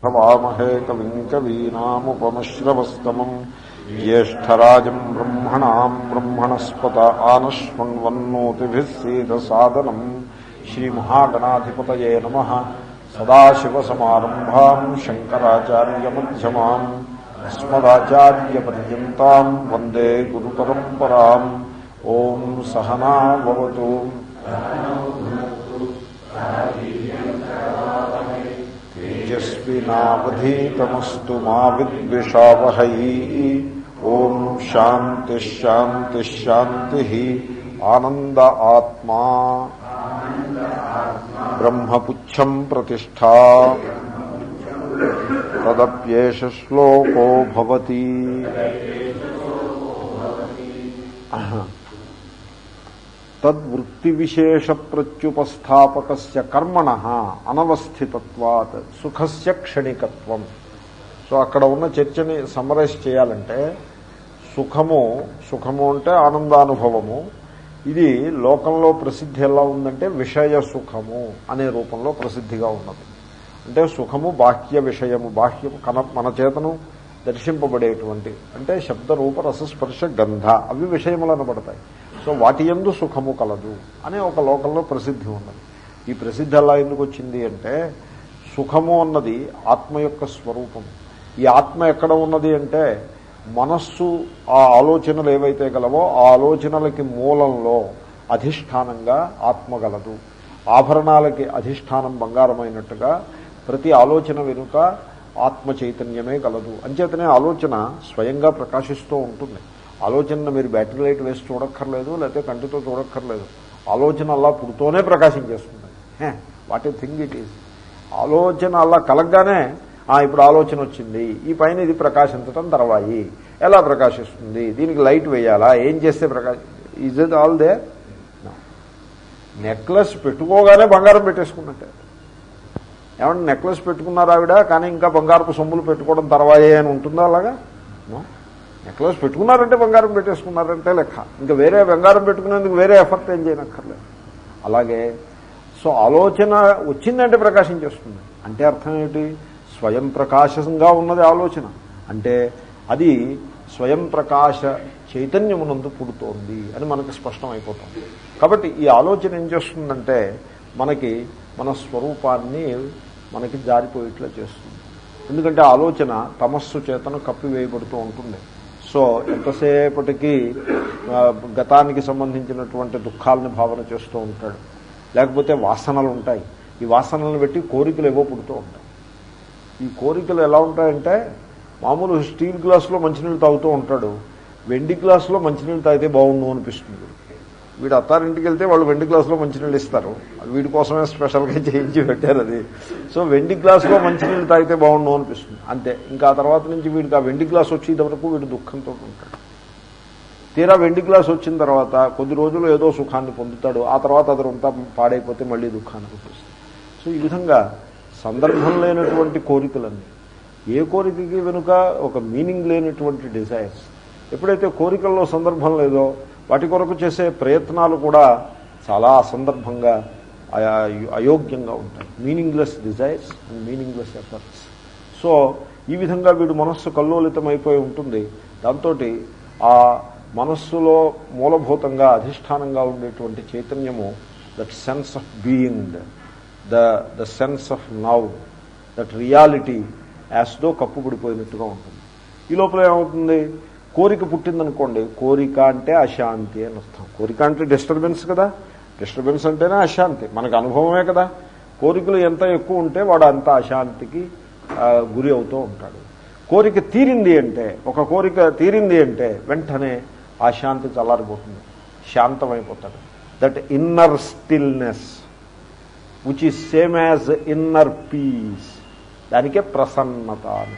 ప్రవామహే కవిం కవీనాముపమశ్రవస్తమम् జ్యేష్టరాజम् బ్రహ్మణాम् బ్రహ్మణస్పత ఆనశృण्वन्नोतिभिः सीदसादनम् श्रीमहागणाधिपतये नमः सदाशिवसमारम्भाम् शङ्कराचार्यमध्यमाम् अस्मदाचार्यपर्यन्ताम् वन्दे गुरुपरम्पराम् ॐ सहना भवतु तेजस्विनावधीतमस्तु मा विद्विषावहै ॐ शान्तिश्शान्तिश्शान्तिः आनन्द आत्मा ब्रह्मपुच्छम् प्रतिष्ठा तदप्येष श्लोको भवति తద్వృత్తి విశేష ప్రత్యుపస్థాపక కర్మణ అనవస్థితత్వాత్ సుఖస్య క్షణికత్వం సో అక్కడ ఉన్న చర్చని సమరైజ్ చేయాలంటే సుఖము సుఖము అంటే ఆనందానుభవము ఇది లోకంలో ప్రసిద్ధి ఎలా ఉందంటే విషయ సుఖము అనే రూపంలో ప్రసిద్ధిగా ఉన్నది అంటే సుఖము బాహ్య విషయము బాహ్యము కన మన చేతను దర్శింపబడేటువంటి అంటే శబ్ద రూప రసస్పర్శ గంధ అవి విషయములు అనబడతాయి సో వాటి ఎందు సుఖము కలదు అనే ఒక లోకంలో ప్రసిద్ధి ఉన్నది ఈ ప్రసిద్ధి ఎలా ఎందుకు వచ్చింది అంటే సుఖము అన్నది ఆత్మ యొక్క స్వరూపం ఈ ఆత్మ ఎక్కడ ఉన్నది అంటే మనస్సు ఆ ఆలోచనలు ఏవైతే గలవో ఆ ఆలోచనలకి మూలంలో అధిష్టానంగా ఆత్మ గలదు ఆభరణాలకి అధిష్టానం బంగారమైనట్టుగా ప్రతి ఆలోచన వెనుక ఆత్మ చైతన్యమే గలదు అంచేతనే ఆలోచన స్వయంగా ప్రకాశిస్తూ ఉంటుంది ఆలోచన మీరు బ్యాటరీ లైట్ వేసి చూడక్కర్లేదు లేకపోతే కంటితో చూడక్కర్లేదు ఆలోచన అలా పుడుతూనే ప్రకాశించేస్తుంది what a thing it is ఆలోచన అలా కలగగానే ఇప్పుడు ఆలోచన వచ్చింది ఈ పైన ఇది ప్రకాశించటం తర్వాయి ఎలా ప్రకాశిస్తుంది దీనికి లైట్ వేయాలా ఏం చేస్తే ప్రకాశ is it all they necklace పెట్టుకోగానే బంగారం పెట్టేసుకున్నట్టే ఏమంటే నెక్లెస్ పెట్టుకున్నారు ఆవిడ కానీ ఇంకా బంగారపు సొమ్ములు పెట్టుకోవడం తర్వాయే అని ఉంటుందా అలాగా నెక్లెస్ పెట్టుకున్నారంటే బంగారం పెట్టేసుకున్నారంటే లెక్క ఇంకా వేరే బంగారం పెట్టుకునేందుకు వేరే ఎఫర్ట్ ఏం చేయనక్కర్లేదు అలాగే సో ఆలోచన వచ్చిందంటే ప్రకాశించేస్తుంది అంటే అర్థం ఏంటి స్వయం ప్రకాశంగా ఉన్నది ఆలోచన అంటే అది స్వయం ప్రకాశ చైతన్యమునందు పుడుతోంది అని మనకి స్పష్టం అయిపోతుంది కాబట్టి ఈ ఆలోచన ఏం చేస్తుందంటే మనకి మన స్వరూపాన్ని మనకి జారిపోయేట్లా చేస్తుంది ఎందుకంటే ఆలోచన తమస్సు చేతను కప్పివేయబడుతూ ఉంటుంది సో ఎంతసేపటికి గతానికి సంబంధించినటువంటి దుఃఖాలని భావన చేస్తూ ఉంటాడు లేకపోతే వాసనలు ఉంటాయి ఈ వాసనలను బట్టి కోరికలు ఏవో పుడుతూ ఉంటాయి ఈ కోరికలు ఎలా ఉంటాయంటే మామూలు స్టీల్ గ్లాసులో మంచినీళ్ళు తాగుతూ ఉంటాడు వెండి గ్లాసులో మంచినీళ్ళు తాగితే బాగుండు అనిపిస్తుంది వీడు అత్తారింటికి వెళ్తే వాళ్ళు వెండి గ్లాసులో మంచినీళ్ళు ఇస్తారు వీడి కోసమే స్పెషల్గా చేయించి పెట్టారు అది సో వెండి గ్లాసులో మంచినీళ్ళు తాగితే బాగుండు అనిపిస్తుంది అంతే ఇంకా ఆ తర్వాత నుంచి వీడికి ఆ వెండి గ్లాస్ వచ్చేంత వరకు వీడు దుఃఖంతో ఉంటాడు తీరా వెండి గ్లాస్ వచ్చిన తర్వాత కొద్ది రోజులు ఏదో సుఖాన్ని పొందుతాడు ఆ తర్వాత అదంతా పాడైపోతే మళ్ళీ దుఃఖాన్ని పుట్టిస్తుంది సో ఈ విధంగా సందర్భం లేనటువంటి కోరికలన్నీ ఏ కోరికకి వెనుక ఒక మీనింగ్ లేనటువంటి డిజైర్స్ ఎప్పుడైతే కోరికల్లో సందర్భం లేదో వాటి కొరకు చేసే ప్రయత్నాలు కూడా చాలా అసందర్భంగా అయోగ్యంగా ఉంటాయి meaningless desires and meaningless efforts so ఈ విధంగా వీడు మనస్సు కల్లోలితమైపోయి ఉంటుంది దాంతో ఆ మనస్సులో మూలభూతంగా అధిష్టానంగా ఉండేటువంటి చైతన్యము that sense of being the the sense of now that reality as though కప్పుబడిపోయినట్టుగా ఉంటుంది ఈ లోపల ఏమవుతుంది కోరిక పుట్టిందనుకోండి కోరిక అంటే అశాంతి అని అర్థం కోరిక అంటే డిస్టర్బెన్స్ కదా డిస్టర్బెన్స్ అంటేనే అశాంతి మనకు అనుభవమే కదా కోరికలు ఎంత ఎక్కువ ఉంటే వాడు అంత అశాంతికి గురి అవుతూ ఉంటాడు కోరిక తీరింది అంటే ఒక కోరిక తీరింది అంటే వెంటనే ఆ శాంతి చల్లారిపోతుంది శాంతమైపోతాడు that inner stillness which is same as inner peace దానికే ప్రసన్నత అని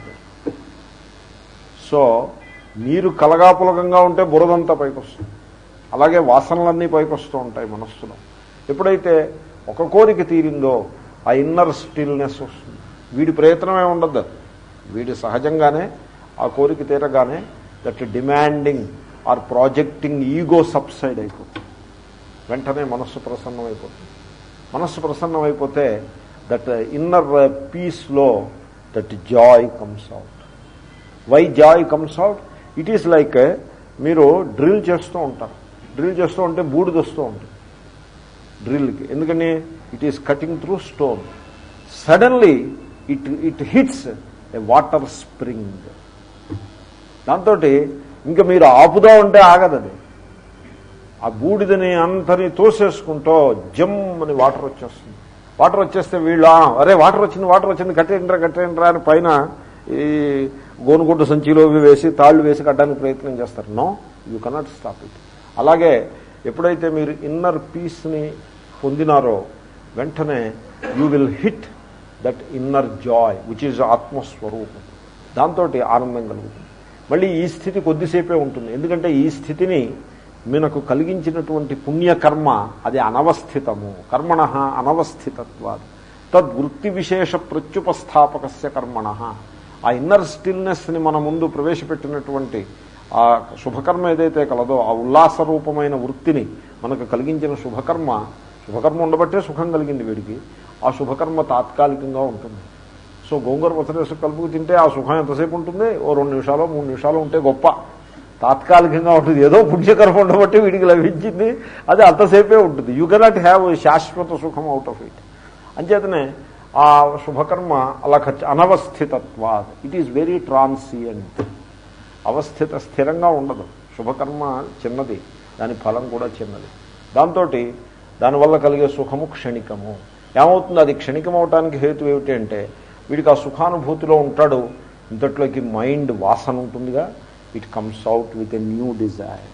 సో నీరు కలగాపులకంగా ఉంటే బురదంతా పైకి వస్తుంది అలాగే వాసనలన్నీ పైకి వస్తూ ఉంటాయి మనస్సులో ఎప్పుడైతే ఒక కోరిక తీరిందో ఆ ఇన్నర్ స్టిల్నెస్ వస్తుంది వీడి ప్రయత్నమే ఉండదు వీడి సహజంగానే ఆ కోరిక తీరగానే that demanding or projecting ego subside అయిపోతుంది వెంటనే మనస్సు ప్రసన్నమైపోతుంది మనస్సు ప్రసన్నమైపోతే దట్ ఇన్నర్ పీస్లో that joy comes out why joy comes out it is like మీరు డ్రిల్ చేస్తూ ఉంటారు డ్రిల్ చేస్తూ ఉంటే బూడిద వస్తూ ఉంటుంది డ్రిల్కి ఎందుకని it is cutting through stone suddenly it it hits a water spring దాంతో ఇంకా మీరు ఆపుదా ఉంటే ఆగదు అది ఆ బూడిదని అంతని తోసేసుకుంటూ జమ్ అని వాటర్ వచ్చేస్తుంది వాటర్ వచ్చేస్తే వీళ్ళు "ఆ, అరే వాటర్ వచ్చింది వాటర్ వచ్చింది కట్టేయండిరా కట్టేయండిరా అని పైన ఈ గోనుగుడ్డ సంచిలో ఇవి వేసి తాళ్ళు వేసి కట్టడానికి ప్రయత్నం చేస్తారు no you cannot stop it అలాగే ఎప్పుడైతే మీరు ఇన్నర్ పీస్ని పొందినారో వెంటనే you will hit that inner joy which is ఆత్మస్వరూపం దాంతో ఆనందం కలుగుతుంది మళ్ళీ ఈ స్థితి కొద్దిసేపే ఉంటుంది ఎందుకంటే ఈ స్థితిని మనకు కలిగించినటువంటి పుణ్యకర్మ అది అనవస్థితము కర్మణ అనవస్థితత్వాది తద్వృత్తి విశేష ప్రత్యుపస్థాపకస్య కర్మణ ఆ ఇన్నర్ స్టిల్నెస్ని మన ముందు ప్రవేశపెట్టినటువంటి ఆ శుభకర్మ ఏదైతే కలదో ఆ ఉల్లాస రూపమైన వృత్తిని మనకు కలిగించిన శుభకర్మ శుభకర్మ ఉండబట్టే సుఖం కలిగింది వీడికి ఆ శుభకర్మ తాత్కాలికంగా ఉంటుంది సో గోంగూర పచ్చడి కలుపుకు తింటే ఆ సుఖం ఎంతసేపు ఉంటుంది ఓ రెండు నిమిషాలు మూడు నిమిషాలు ఉంటే గొప్ప తాత్కాలికంగా ఉంటుంది ఏదో పుణ్యకర్మ ఉండబట్టి వీడికి లభించింది అది అంతసేపే ఉంటుంది యూ కెనాట్ హ్యావ్ శాశ్వత సుఖం అవుట్ ఆఫ్ ఇట్ అంచేతనే ఆ శుభకర్మ అలా ఖర్చు అనవస్థితత్వాద్ ఇట్ ఈస్ వెరీ ట్రాన్సియంట్ అవస్థిత స్థిరంగా ఉండదు శుభకర్మ చిన్నది దాని ఫలం కూడా చిన్నది దాంతో దానివల్ల కలిగే సుఖము క్షణికము ఏమవుతుంది అది క్షణికమవటానికి హేతు ఏమిటి అంటే వీడికి ఆ సుఖానుభూతిలో ఉంటాడు ఇంతట్లోకి మైండ్ వాసన ఉంటుందిగా it comes out with a new desire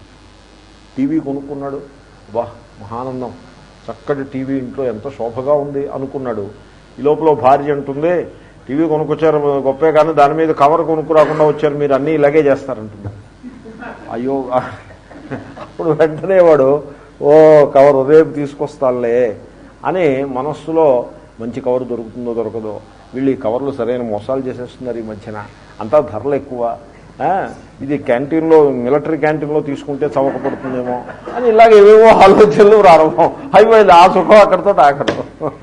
TV కొనుక్కున్నాడు వా మహానందం చక్కటి టీవీ ఇంట్లో ఎంత శోభగా ఉంది అనుకున్నాడు ఈ లోపల భార్య అంటుంది టీవీ కొనుక్కొచ్చారు గొప్పే కానీ దాని మీద కవర్ కొనుక్కు రాకుండా వచ్చారు మీరు అన్నీ ఇలాగే చేస్తారంటుంది అయ్యో అప్పుడు వెంటనే వాడు ఓ కవర్ రేపు తీసుకొస్తానులే అని మనస్సులో మంచి కవర్ దొరుకుతుందో దొరకదో వీళ్ళు ఈ కవర్లు సరైన మోసాలు చేసేస్తున్నారు ఈ మధ్యన అంతా ధరలు ఎక్కువ ఆ, ఇది క్యాంటీన్లో మిలిటరీ క్యాంటీన్లో తీసుకుంటే చవక పడుతుందేమో అని ఇలాగ ఏవేవో ఆలోచనలు ప్రారంభం అయిపోయింది ఆ సుఖం అక్కడితో ఆకడం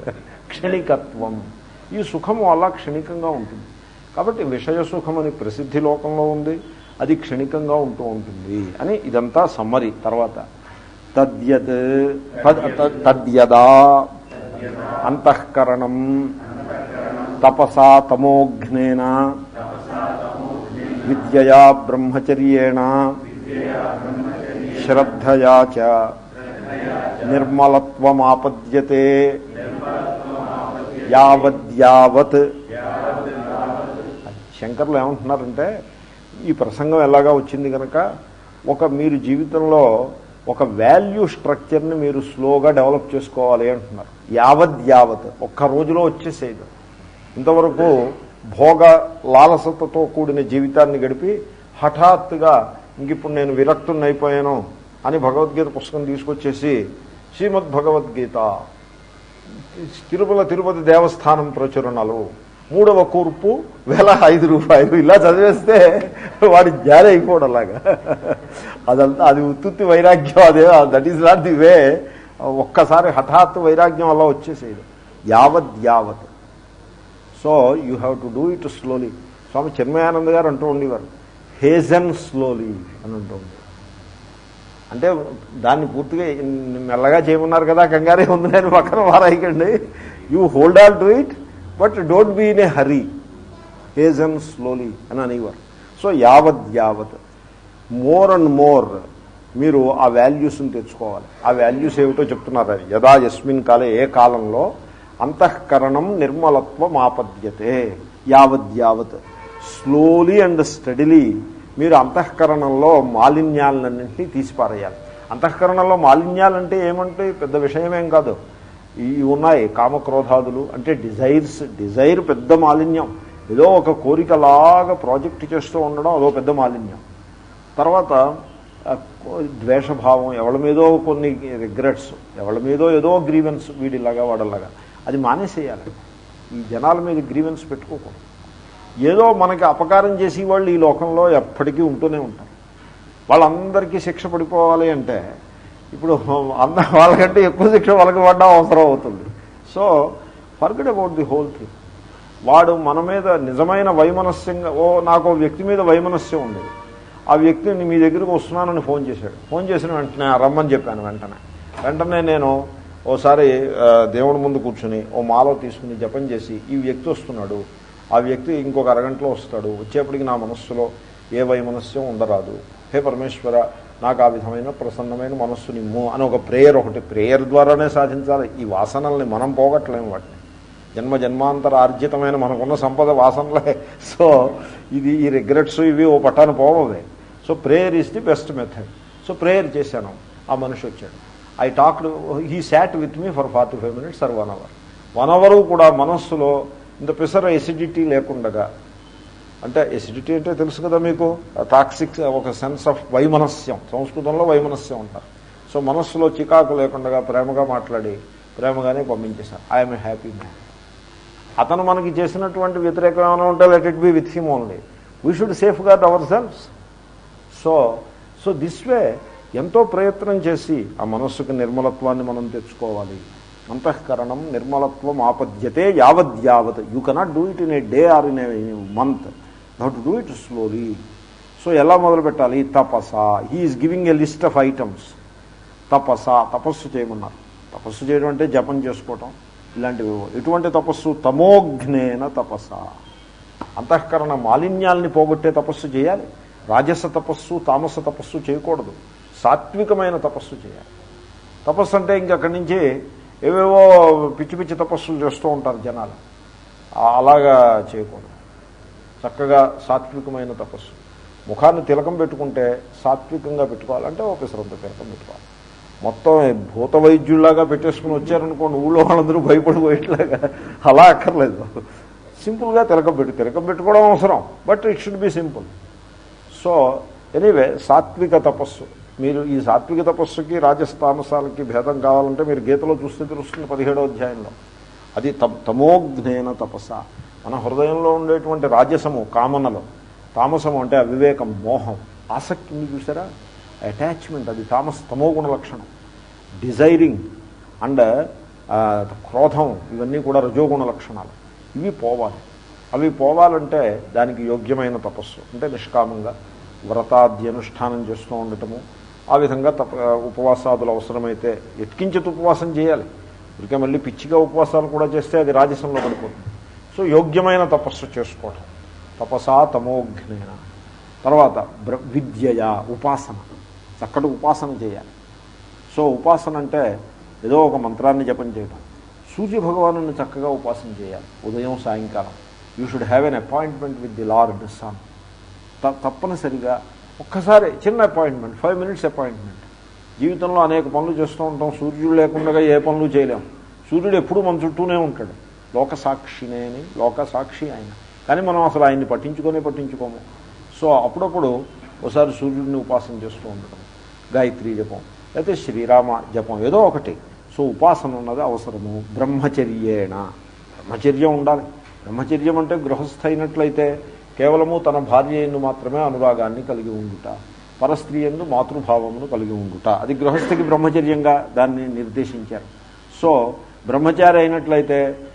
క్షణికత్వం ఈ సుఖము అలా క్షణికంగా ఉంటుంది కాబట్టి విషయ సుఖం అని ప్రసిద్ధి లోకంలో ఉంది అది క్షణికంగా ఉంటూ ఉంటుంది అని ఇదంతా సమ్మరి తర్వాత తద్యత్ తద్- తద్- తద్యదా అంతఃకరణం తపసా తమోఘ్నేన విద్యయా బ్రహ్మచర్యేణ శ్రద్ధయా చ నిర్మలత్వమాపద్యతే యావద్యావత్ శంకర్లు ఏమంటున్నారంటే ఈ ప్రసంగం ఎలాగా వచ్చింది కనుక ఒక మీరు జీవితంలో ఒక వాల్యూ స్ట్రక్చర్ని మీరు స్లోగా డెవలప్ చేసుకోవాలి అంటున్నారు యావద్ యావత్ ఒక్క రోజులో వచ్చేసేది ఇంతవరకు భోగ లాలసతతో కూడిన జీవితాన్ని గడిపి హఠాత్తుగా ఇంక ఇప్పుడు నేను విరక్తుని అయిపోయాను అని భగవద్గీత పుస్తకం తీసుకొచ్చేసి శ్రీమద్ భగవద్గీత తిరుమల తిరుపతి దేవస్థానం ప్రచురణలు మూడవ కూర్పు వేల ఐదు రూపాయలు ఇలా చదివేస్తే వాడి జారి అయిపోవడం అలాగా అదంతా అది ఉత్తుత్తి వైరాగ్యం అదే that is not the way ఒక్కసారి హఠాత్తు వైరాగ్యం అలా వచ్చేసేది యావత్ యావత్ so you have to do it slowly Swami Chinmayananda garu అంటూ ఉండేవారు హేజన్ స్లోలీ అని అంటూ ఉండేవారు అంటే దాన్ని పూర్తిగా మెల్లగా చేయమన్నారు కదా కంగారే ఉంది నేను పక్కన వారాయికండి you hold all to it but don't be in a hurry hasten slowly అని అనేవారు సో యావత్ యావత్ మోర్ అండ్ మోర్ మీరు ఆ వాల్యూస్ని తెచ్చుకోవాలి ఆ వాల్యూస్ ఏమిటో చెప్తున్నారు అది యదా యస్మిన్ కాలే ఏ కాలంలో అంతఃకరణం నిర్మలత్వం ఆపద్యతే యావత్ యావత్ స్లోలీ అండ్ స్టడీలీ మీరు అంతఃకరణంలో మాలిన్యాలన్నింటినీ తీసిపారేయాలి అంతఃకరణంలో మాలిన్యాలంటే ఏమంటే పెద్ద విషయమేం కాదు ఇవి ఉన్నాయి కామక్రోధాదులు అంటే డిజైర్స్ డిజైర్ పెద్ద మాలిన్యం ఏదో ఒక కోరికలాగా ప్రాజెక్ట్ చేస్తూ ఉండడం అదో పెద్ద మాలిన్యం తర్వాత ఆ, ద్వేషభావం ఎవరి మీదో కొన్ని రిగ్రెట్స్ ఎవరి మీదో ఏదో గ్రీవెన్స్ వీడిలాగా వాడలాగా అది మానేసేయాలి ఈ జనాల మీద గ్రీవెన్స్ పెట్టుకోకూడదు ఏదో మనకి అపకారం చేసి వాళ్ళు ఈ లోకంలో ఎప్పటికీ ఉంటూనే ఉంటారు వాళ్ళందరికీ శిక్ష పడిపోవాలి అంటే ఇప్పుడు అంద వాళ్ళకంటే ఎక్కువ శిక్ష వాళ్ళకి పడ్డా అవసరం అవుతుంది so forget about the whole thing వాడు మన మీద నిజమైన వైమనస్యంగా ఓ నాకు ఓ వ్యక్తి మీద వైమనస్యం ఉండేది ఆ వ్యక్తిని మీ దగ్గరికి వస్తున్నానని ఫోన్ చేశాడు ఫోన్ చేసిన వెంటనే రమ్మని చెప్పాను వెంటనే వెంటనే నేను ఓసారి ఆ, దేవుడి ముందు కూర్చుని ఓ మాలో తీసుకుని జపం చేసి ఈ వ్యక్తి వస్తున్నాడు ఆ వ్యక్తి ఇంకొక అరగంటలో వస్తాడు వచ్చేప్పటికి నా మనస్సులో ఏ వైమనస్యం ఉండరాదు హే పరమేశ్వర నాకు ఆ విధమైన ప్రసన్నమైన మనస్సు నిమ్ము అని ఒక ప్రేయర్ ఒకటి ప్రేయర్ ద్వారానే సాధించాలి ఈ వాసనల్ని మనం పోగొట్టలేము వాటిని జన్మ జన్మాంతర ఆర్జితమైన మనకున్న సంపద వాసనలే సో ఇది ఈ రిగ్రెట్స్ ఇవి ఓ పట్టాను పోవే so prayer is the best method so prayer చేశాను ఆ మనిషి వచ్చాడు I talked he sat with me for forty five minutes or one hour one hour కూడా మనస్సులో ఇంత పిసర ఎసిడిటీ లేకుండగా అంటే ఎసిడిటీ అంటే తెలుసు కదా మీకు టాక్సిక్ ఒక సెన్స్ ఆఫ్ వైమనస్యం సంస్కృతంలో వైమనస్యం అంటారు సో మనస్సులో చికాకు లేకుండా ప్రేమగా మాట్లాడి ప్రేమగానే పంపించేశారు ఐఎమ్ ఏ హ్యాపీ మ్యాన్ అతను మనకి చేసినటువంటి వ్యతిరేకం ఏమైనా ఉంటే let it be with him only we should safeguard our selves so so this way ఎంతో ప్రయత్నం చేసి ఆ మనస్సుకు నిర్మలత్వాన్ని మనం తెచ్చుకోవాలి అంతఃకరణం నిర్మలత్వం ఆపద్యతే యావద్ యావత్ you cannot do it in a day or in a month you to do it slowly so ఎలా మొదలు పెట్టాలి తపస he is giving a list of items తపస తపస్సు చేయమన్నారు తపస్సు చేయడం అంటే జపం చేసుకోవటం ఇలాంటివి ఎటువంటి తపస్సు తమోఘ్నేన తపస్స అంతఃకరణ మాలిన్యాల్ని పోగొట్టే తపస్సు చేయాలి రాజస తపస్సు తామస తపస్సు చేయకూడదు సాత్వికమైన తపస్సు చేయాలి తపస్సు అంటే ఇంకక్కడి నుంచి ఏవేవో పిచ్చి పిచ్చి తపస్సులు చేస్తూ ఉంటారు జనాలు ఆ- అలాగా చేయకూడదు చక్కగా సాత్వికమైన తపస్సు ముఖాన్ని తిలకం పెట్టుకుంటే సాత్వికంగా పెట్టుకోవాలంటే ఓ పిసరంత తిలకం పెట్టుకోవాలి మొత్తం భూత వైద్యుల్లాగా పెట్టేసుకుని వచ్చారనుకోండి ఊళ్ళో వాళ్ళందరూ భయపడిపోయేట్లాగా అలా అక్కర్లేదు సింపుల్గా తిలకం పెట్టు తిలకం పెట్టుకోవడం అవసరం but it should be simple so anyway సాత్విక తపస్సు మీరు ఈ సాత్విక తపస్సుకి రాజస్థానసాలకి భేదం కావాలంటే మీరు గీతలో చూస్తే తెలుస్తుంది పదిహేడో అధ్యాయంలో అది త తమోజ్ఞేన తపస్స మన హృదయంలో ఉండేటువంటి రాజసము కామనలు తామసము అంటే అవివేకం మోహం ఆసక్తి ఉంది చూసారా అటాచ్మెంట్ అది తామస తమోగుణ లక్షణం డిజైరింగ్ అండ్ క్రోధం ఇవన్నీ కూడా రజోగుణ లక్షణాలు ఇవి పోవాలి అవి పోవాలంటే దానికి యోగ్యమైన తపస్సు అంటే నిష్కామంగా వ్రతాది అనుష్ఠానం చేస్తూ ఉండటము ఆ విధంగా తప ఉపవాసాదులు అవసరమైతే ఎట్కించిత ఉపవాసం చేయాలి ఇక మళ్ళీ పిచ్చిగా ఉపవాసాలు కూడా చేస్తే అది రాజసంలో పడిపోతుంది సో యోగ్యమైన తపస్సు చేసుకోవటం తపసా తమోఘ్నేన తర్వాత బ్ర విద్యయ ఉపాసన చక్కటి ఉపాసన చేయాలి సో ఉపాసన అంటే ఏదో ఒక మంత్రాన్ని జపం చేయడం సూర్య భగవాను చక్కగా ఉపాసన చేయాలి ఉదయం సాయంకాలం you should have an appointment with the lord sun త- తప్పనిసరిగా ఒక్కసారి చిన్న అపాయింట్మెంట్ ఫైవ్ మినిట్స్ అపాయింట్మెంట్ జీవితంలో అనేక పనులు చేస్తూ ఉంటాం సూర్యుడు లేకుండా ఏ పనులు చేయలేం సూర్యుడు ఎప్పుడూ మన చుట్టూనే ఉంటాడు లోక సాక్షినే అని లోక సాక్షి ఆయన కానీ మనం అసలు ఆయన్ని పట్టించుకొనే పట్టించుకోము సో అప్పుడప్పుడు ఒకసారి సూర్యుడిని ఉపాసన చేస్తూ ఉండడం గాయత్రి జపం లేకపోతే శ్రీరామ జపం ఏదో ఒకటి సో ఉపాసన ఉన్నది అవసరము బ్రహ్మచర్యేణ బ్రహ్మచర్యం ఉండాలి బ్రహ్మచర్యం అంటే గృహస్థ అయినట్లయితే కేవలము తన భార్య ఎందు మాత్రమే అనురాగాన్ని కలిగి ఉండుట పరస్త్రీ ఎందు మాతృభావమును కలిగి ఉండుట అది గృహస్థికి బ్రహ్మచర్యంగా దాన్ని నిర్దేశించారు సో బ్రహ్మచారి అయినట్లయితే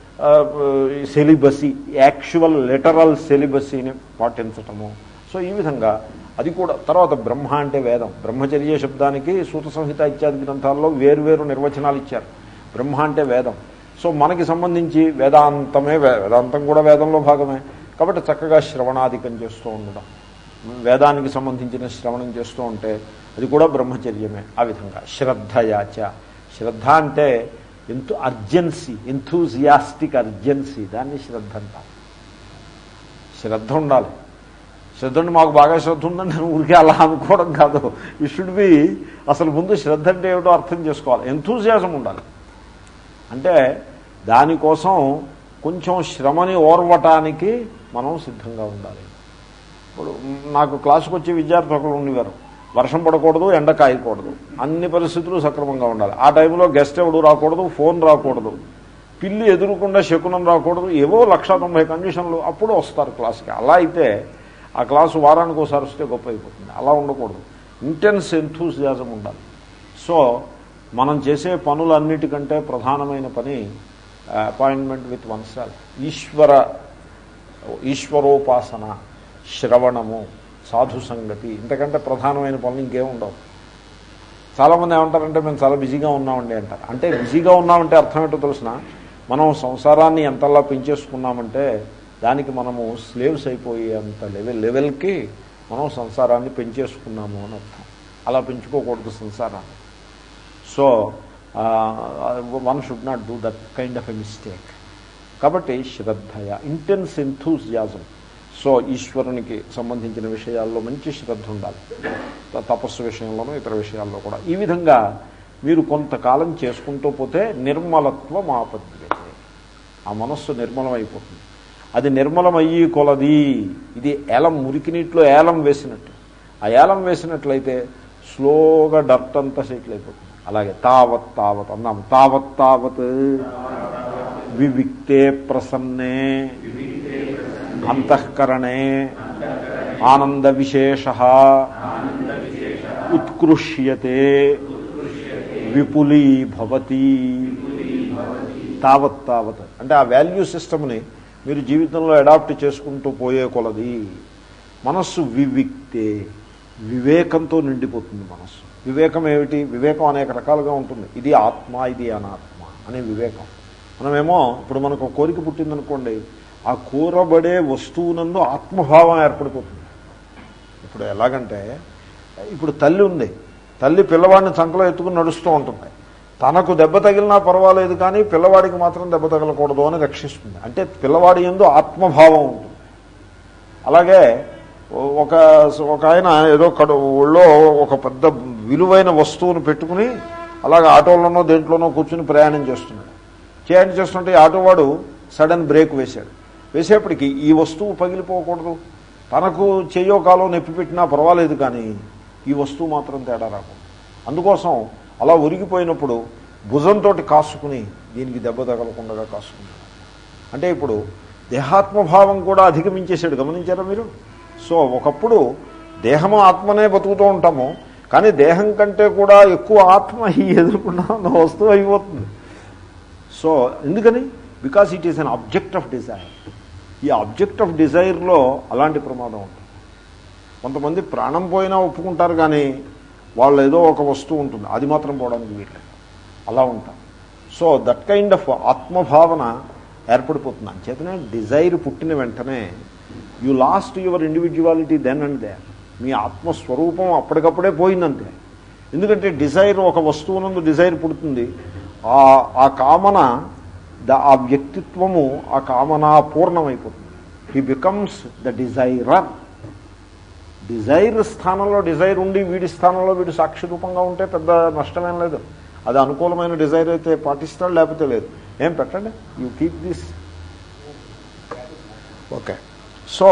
సెలిబసి యాక్చువల్ లిటరల్ సెలిబసీని పాటించటము సో ఈ విధంగా అది కూడా తర్వాత బ్రహ్మ అంటే వేదం బ్రహ్మచర్య శబ్దానికి సూత సంహిత ఇత్యాది గ్రంథాల్లో వేరువేరు నిర్వచనాలు ఇచ్చారు బ్రహ్మ అంటే వేదం సో మనకి సంబంధించి వేదాంతమే వే- వేదాంతం కూడా వేదంలో భాగమే కాబట్టి చక్కగా శ్రవణాధికం చేస్తూ ఉండడం వేదానికి సంబంధించిన శ్రవణం చేస్తూ ఉంటే అది కూడా బ్రహ్మచర్యమే ఆ విధంగా శ్రద్ధయాచ శ్రద్ధ అంటే ఎంతో అర్జెన్సీ ఎంతూజియాస్టిక్ అర్జెన్సీ దాన్ని శ్రద్ధ అంటారు శ్రద్ధ ఉండాలి శ్రద్ధ ఉండి మాకు బాగా శ్రద్ధ ఉందని నేను ఊరికే అలా అనుకోవడం కాదు ఈ షుడ్ బి అసలు ముందు శ్రద్ధ అంటే ఏమిటో అర్థం చేసుకోవాలి ఎంతూజియాసం ఉండాలి అంటే దానికోసం కొంచెం శ్రమని ఓర్వటానికి మనం సిద్ధంగా ఉండాలి ఇప్పుడు నాకు క్లాసుకు వచ్చే విద్యార్థి ఒకరు ఉండేవారు వర్షం పడకూడదు ఎండ కాయకూడదు అన్ని పరిస్థితులు సక్రమంగా ఉండాలి ఆ టైంలో గెస్ట్ ఎవడు రాకూడదు ఫోన్ రాకూడదు పిల్లి ఎదురుకుండా శకునం రాకూడదు ఏవో లక్ష తొంభై కండిషన్లు అప్పుడు వస్తారు క్లాస్కి అలా అయితే ఆ క్లాసు వారానికి ఒకసారి వస్తే గొప్ప అయిపోతుంది అలా ఉండకూడదు ఇంటెన్స్ ఎంతూసియాజం ఉండాలి సో మనం చేసే పనులన్నిటికంటే ప్రధానమైన పని అపాయింట్మెంట్ విత్ వన్ సెల్ఫ్ ఈశ్వర ఈశ్వరోపాసన శ్రవణము సాధు సంగతి ఇంతకంటే ప్రధానమైన పనులు ఇంకేం ఉండవు చాలామంది ఏమంటారంటే మేము చాలా బిజీగా ఉన్నామండి అంటారు అంటే బిజీగా ఉన్నామంటే అర్థం ఏంటో తెలిసిన మనం సంసారాన్ని ఎంతలా పెంచేసుకున్నామంటే దానికి మనము స్లేవ్స్ అయిపోయి అంత లెవెల్ లెవెల్కి మనం సంసారాన్ని పెంచేసుకున్నాము అని అర్థం అలా పెంచుకోకూడదు సంసారాన్ని so one should not do that kind of a mistake కాబట్టి శ్రద్ధయ ఇంటెన్స్ ఎంథూజియాజం సో ఈశ్వరునికి సంబంధించిన విషయాల్లో మంచి శ్రద్ధ ఉండాలి త- తపస్సు విషయంలోనూ ఇతర విషయాల్లో కూడా ఈ విధంగా మీరు కొంతకాలం చేసుకుంటూ పోతే నిర్మలత్వం ఆపద్యతే ఆ మనస్సు నిర్మలమైపోతుంది అది నిర్మలమయ్యి కొలది ఇది ఏలం మురికి నీటిలో ఏలం వేసినట్టు ఆ ఏలం వేసినట్లయితే స్లోగా డర్ట్ అంతా సెటిల్ అయిపోతుంది అలాగే తావత్ తావత్ అన్నాం తావత్ తావత్ వివిక్తే ప్రసన్నే అంతఃకరణే ఆనంద విశేష ఉత్కృష్యతే విపులీభవతి తావత్ తావత్ అంటే ఆ వాల్యూ సిస్టమ్ని మీరు జీవితంలో అడాప్ట్ చేసుకుంటూ పోయే కొలది మనస్సు వివిక్తే వివేకంతో నిండిపోతుంది మనస్సు వివేకం ఏమిటి వివేకం అనేక రకాలుగా ఉంటుంది ఇది ఆత్మ ఇది అనాత్మ అనే వివేకం మనమేమో ఇప్పుడు మనకు ఒక కోరిక పుట్టిందనుకోండి ఆ కోరబడే వస్తువునందు ఆత్మభావం ఏర్పడిపోతుంది ఇప్పుడు ఎలాగంటే ఇప్పుడు తల్లి ఉంది తల్లి పిల్లవాడిని చంకలో ఎత్తుకుని నడుస్తూ ఉంటుంది తనకు దెబ్బ తగిలినా పర్వాలేదు కానీ పిల్లవాడికి మాత్రం దెబ్బ తగలకూడదు అని రక్షిస్తుంది అంటే పిల్లవాడి ఎందు ఆత్మభావం ఉంటుంది అలాగే ఒక ఒక ఆయన ఏదో కడు ఊళ్ళో ఒక పెద్ద విలువైన వస్తువును పెట్టుకుని అలాగే ఆటోలోనో దేంట్లోనో కూర్చుని ప్రయాణం చేస్తున్నాడు చేయండి చేస్తుంటే ఈ ఆటో వాడు సడన్ బ్రేక్ వేశాడు వేసేప్పటికి ఈ వస్తువు పగిలిపోకూడదు తనకు చెయ్యో కాలో నొప్పి పెట్టినా పర్వాలేదు కానీ ఈ వస్తువు మాత్రం తేడా రాకూడదు అందుకోసం అలా ఉరిగిపోయినప్పుడు భుజంతో కాసుకుని దీనికి దెబ్బ తగలకుండా కాసుకున్నాడు అంటే ఇప్పుడు దేహాత్మభావం కూడా అధిగమించేసాడు గమనించారా మీరు సో ఒకప్పుడు దేహము ఆత్మనే బతుకుతూ ఉంటాము కానీ దేహం కంటే కూడా ఎక్కువ ఆత్మ ఈ ఎదుర్కొన్న వస్తువు అయిపోతుంది సో ఎందుకని because it is an object of desire ఈ ఆబ్జెక్ట్ ఆఫ్ డిజైర్లో అలాంటి ప్రమాదం ఉంటుంది కొంతమంది ప్రాణం పోయినా ఒప్పుకుంటారు కానీ వాళ్ళు ఏదో ఒక వస్తువు ఉంటుంది అది మాత్రం పోవడానికి వీట్లేదు అలా ఉంటారు సో దట్ కైండ్ ఆఫ్ ఆత్మభావన ఏర్పడిపోతుంది అంచేతనే డిజైర్ పుట్టిన వెంటనే you lost your individuality then and there మీ ఆత్మస్వరూపం అప్పటికప్పుడే పోయిందంతే ఎందుకంటే డిజైర్ ఒక వస్తువునందు డిజైర్ పుడుతుంది ఆ ఆ కామన ద ఆ వ్యక్తిత్వము ఆ కామన పూర్ణమైపోతుంది he becomes the desirer desire స్థానంలో డిజైర్ ఉండి వీడి స్థానంలో వీడు సాక్షి రూపంగా ఉంటే పెద్ద నష్టమేం లేదు అది అనుకూలమైన డిజైర్ అయితే పాటిస్తాడు లేకపోతే లేదు ఏం పెట్టండి you keep this okay so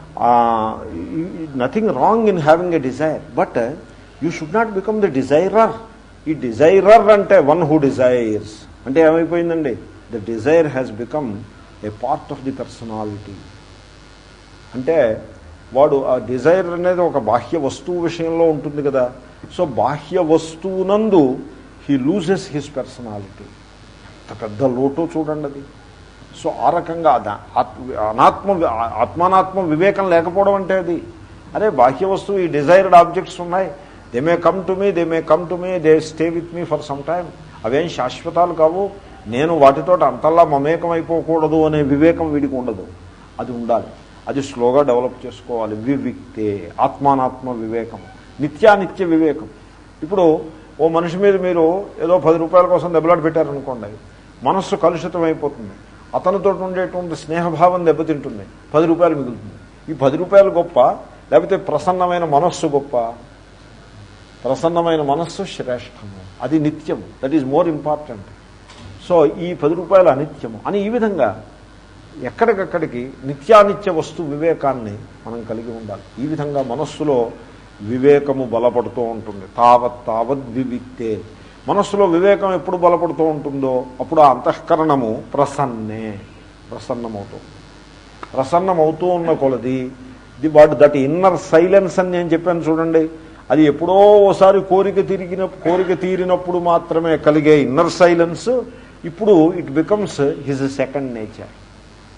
nothing wrong in having a desire but you should not become the desirer ఈ డిజైరర్ అంటే వన్ హూ డిజైర్స్ అంటే ఏమైపోయిందండి the desire has become a part of the personality అంటే వాడు ఆ Dzire అనేది ఒక బాహ్య వస్తువు విషయంలో ఉంటుంది కదా సో బాహ్య వస్తువునందు హీ లూజెస్ హిస్ పర్సనాలిటీ ఎంత పెద్ద లోటు చూడండి అది సో ఆ రకంగా అద- ఆత్- అనాత్మ ఆత్మానాత్మ వివేకం లేకపోవడం అంటే అది అరే బాహ్య వస్తువు ఈ డిజైర్డ్ ఆబ్జెక్ట్స్ ఉన్నాయి they may come to me they may come to me they stay with me for some time అవేం శాశ్వతాలు కావు నేను వాటితో అంతల్లా మమేకం అయిపోకూడదు అనే వివేకం వీడికి ఉండదు అది ఉండాలి అది స్లోగా డెవలప్ చేసుకోవాలి వివిక్తే ఆత్మానాత్మ వివేకం నిత్యానిత్య వివేకం ఇప్పుడు ఓ మనిషి మీద మీరు ఏదో పది రూపాయల కోసం దెబ్బలాట పెట్టారనుకోండి మనస్సు కలుషితం అయిపోతుంది అతనితో ఉండేటువంటి స్నేహభావం దెబ్బతింటుంది పది రూపాయలు మిగులుతుంది ఈ పది రూపాయలు గొప్ప లేకపోతే ప్రసన్నమైన మనస్సు గొప్ప ప్రసన్నమైన మనస్సు శ్రేష్టము అది నిత్యము that is more important so ఈ పది రూపాయలు అనిత్యము అని ఈ విధంగా ఎక్కడికక్కడికి నిత్యానిత్య వస్తు వివేకాన్ని మనం కలిగి ఉండాలి ఈ విధంగా మనస్సులో వివేకము బలపడుతూ ఉంటుంది తావత్ తావత్ వివిక్తే మనస్సులో వివేకం ఎప్పుడు బలపడుతూ ఉంటుందో అప్పుడు ఆ అంతఃకరణము ప్రసన్నే ప్రసన్నమవుతుంది ప్రసన్నమవుతూ ఉన్న కొలది the what that inner silence అని నేను చెప్పాను చూడండి అది ఎప్పుడో ఓసారి కోరిక తిరిగిన కోరిక తీరినప్పుడు మాత్రమే కలిగే ఇన్నర్ సైలెన్స్ ఇప్పుడు it becomes his second nature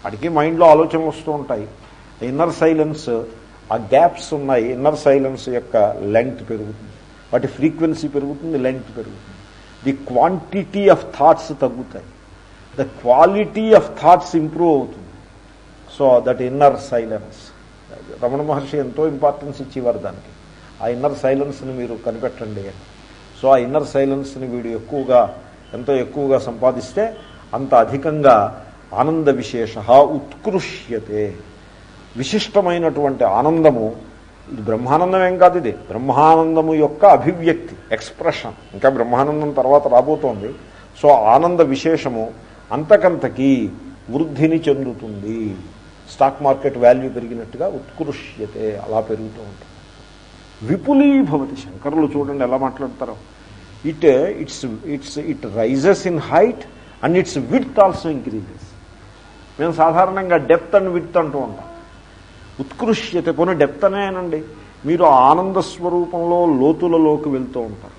వాడికి మైండ్లో ఆలోచనలు వస్తూ ఉంటాయి ఇన్నర్ సైలెన్స్ ఆ గ్యాప్స్ ఉన్నాయి ఇన్నర్ సైలెన్స్ యొక్క లెంగ్త్ పెరుగుతుంది వాటి ఫ్రీక్వెన్సీ పెరుగుతుంది లెంగ్త్ పెరుగుతుంది ది క్వాంటిటీ ఆఫ్ థాట్స్ తగ్గుతాయి the quality of thoughts improve అవుతుంది so that inner silence Ramana Maharshi ఎంతో ఇంపార్టెన్స్ ఇచ్చేవారు దానికి ఆ ఇన్నర్ సైలెన్స్ని మీరు కనిపెట్టండి అని సో ఆ ఇన్నర్ సైలెన్స్ని వీడు ఎక్కువగా ఎంతో ఎక్కువగా సంపాదిస్తే అంత అధికంగా ఆనంద విశేష ఉత్కృష్యతే విశిష్టమైనటువంటి ఆనందము ఇది బ్రహ్మానందం ఏం కాదు ఇది బ్రహ్మానందము యొక్క అభివ్యక్తి ఎక్స్ప్రెషన్ ఇంకా బ్రహ్మానందం తర్వాత రాబోతోంది సో ఆనంద విశేషము అంతకంతకి వృద్ధిని చెందుతుంది స్టాక్ మార్కెట్ వాల్యూ పెరిగినట్టుగా ఉత్కృష్యతే అలా పెరుగుతూ ఉంటుంది విపులీభవతి శంకరులు చూడండి ఎలా మాట్లాడతారో it it's it's it rises in height and its width also increases మేము సాధారణంగా డెప్త్ అండ్ విత్ అంటూ ఉంటాం ఉత్కృష్యత పోనీ డెప్త్ అనేనండి మీరు ఆనంద స్వరూపంలో లోతులలోకి వెళ్తూ ఉంటారు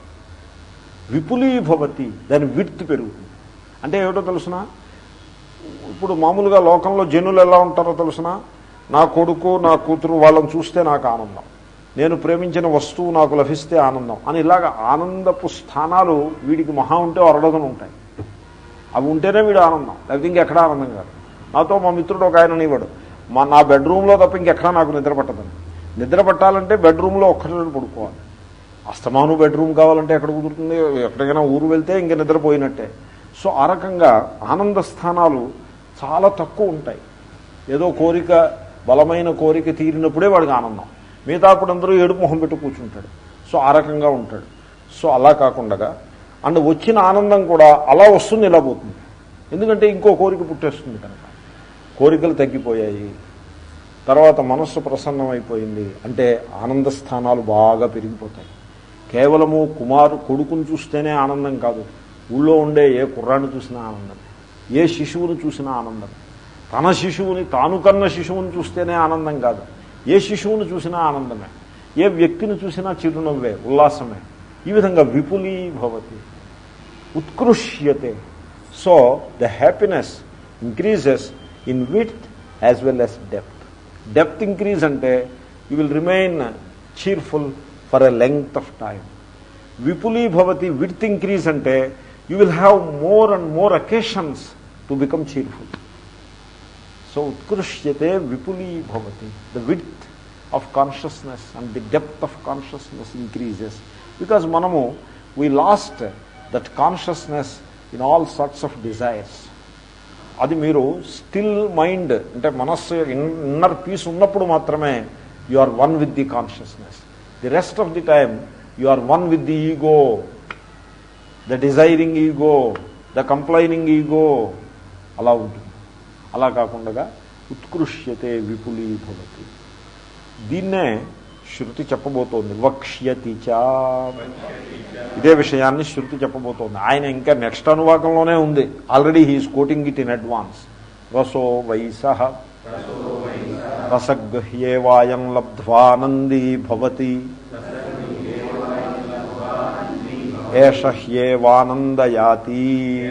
విపులీభవతి దాని విత్ పెరుగుతుంది అంటే ఏమిటో తెలుసిన ఇప్పుడు మామూలుగా లోకంలో జనులు ఎలా ఉంటారో తెలుసిన నా కొడుకు నా కూతురు వాళ్ళని చూస్తే నాకు ఆనందం నేను ప్రేమించిన వస్తువు నాకు లభిస్తే ఆనందం అని ఇలాగ ఆనందపు స్థానాలు వీడికి మహా ఉంటే అరడగను ఉంటాయి అవి ఉంటేనే వీడు ఆనందం లేకపోతే ఇంకెక్కడ ఆనందం కాదు నాతో మా మిత్రుడు ఒక ఆయన అనేవాడు మా నా బెడ్రూమ్లో తప్ప ఇంకెక్కడా నాకు నిద్ర పట్టదని నిద్ర పట్టాలంటే బెడ్రూమ్లో ఒక్కటి పడుకోవాలి అస్తమాను బెడ్రూమ్ కావాలంటే ఎక్కడ కుదురుతుంది ఎక్కడికైనా ఊరు వెళ్తే ఇంక నిద్రపోయినట్టే సో ఆ రకంగా ఆనంద స్థానాలు చాలా తక్కువ ఉంటాయి ఏదో కోరిక బలమైన కోరిక తీరినప్పుడే వాడికి ఆనందం మిగతా అప్పుడు అందరూ ఏడుపు మొహం పెట్టి కూర్చుంటాడు సో ఆ రకంగా ఉంటాడు సో అలా కాకుండా అండ్ వచ్చిన ఆనందం కూడా అలా వస్తుంది ఇలా పోతుంది ఎందుకంటే ఇంకో కోరిక పుట్టేస్తుంది కనుక కోరికలు తగ్గిపోయాయి తర్వాత మనస్సు ప్రసన్నమైపోయింది అంటే ఆనంద స్థానాలు బాగా పెరిగిపోతాయి కేవలము కుమారు కొడుకును చూస్తేనే ఆనందం కాదు ఊళ్ళో ఉండే ఏ కుర్రాన్ని చూసినా ఆనందం ఏ శిశువుని చూసినా ఆనందం తన శిశువుని తాను కన్న శిశువుని చూస్తేనే ఆనందం కాదు ఏ శిశువుని చూసినా ఆనందమే ఏ వ్యక్తిని చూసినా చిరునవ్వే ఉల్లాసమే ఈ విధంగా విపులీభవతి ఉత్కృష్యతే so the happiness increases in width as well as depth depth increase అంటే you will remain cheerful for a length of time విపులీభవతి విత్ ఇంక్రీజ్ అంటే you will have more and more occasions to become cheerful so ఉత్కృష్యతే విపులీభవతి the width of consciousness and the depth of consciousness increases because మనము we lost that consciousness in all sorts of desires అది మీరు still mind అంటే మనస్సు inner peace ఉన్నప్పుడు మాత్రమే you are one with the consciousness the rest of the time you are one with the ego the desiring ego the complaining ego అలా ఉంటుంది అలా కాకుండా ఉత్కృష్యతే విపులీభవతి దీన్నే శృతి చెప్పబోతోంది వక్ష్యతి చ ఇదే విషయాన్ని శృతి చెప్పబోతోంది ఆయన ఇంకా నెక్స్ట్ అనువాకంలోనే ఉంది already he's quoting it in advance రసో వయస రసగృహ్యేవాయం లబ్ధ్వానందీ భవతి ఏష హ్యేవానందయాతి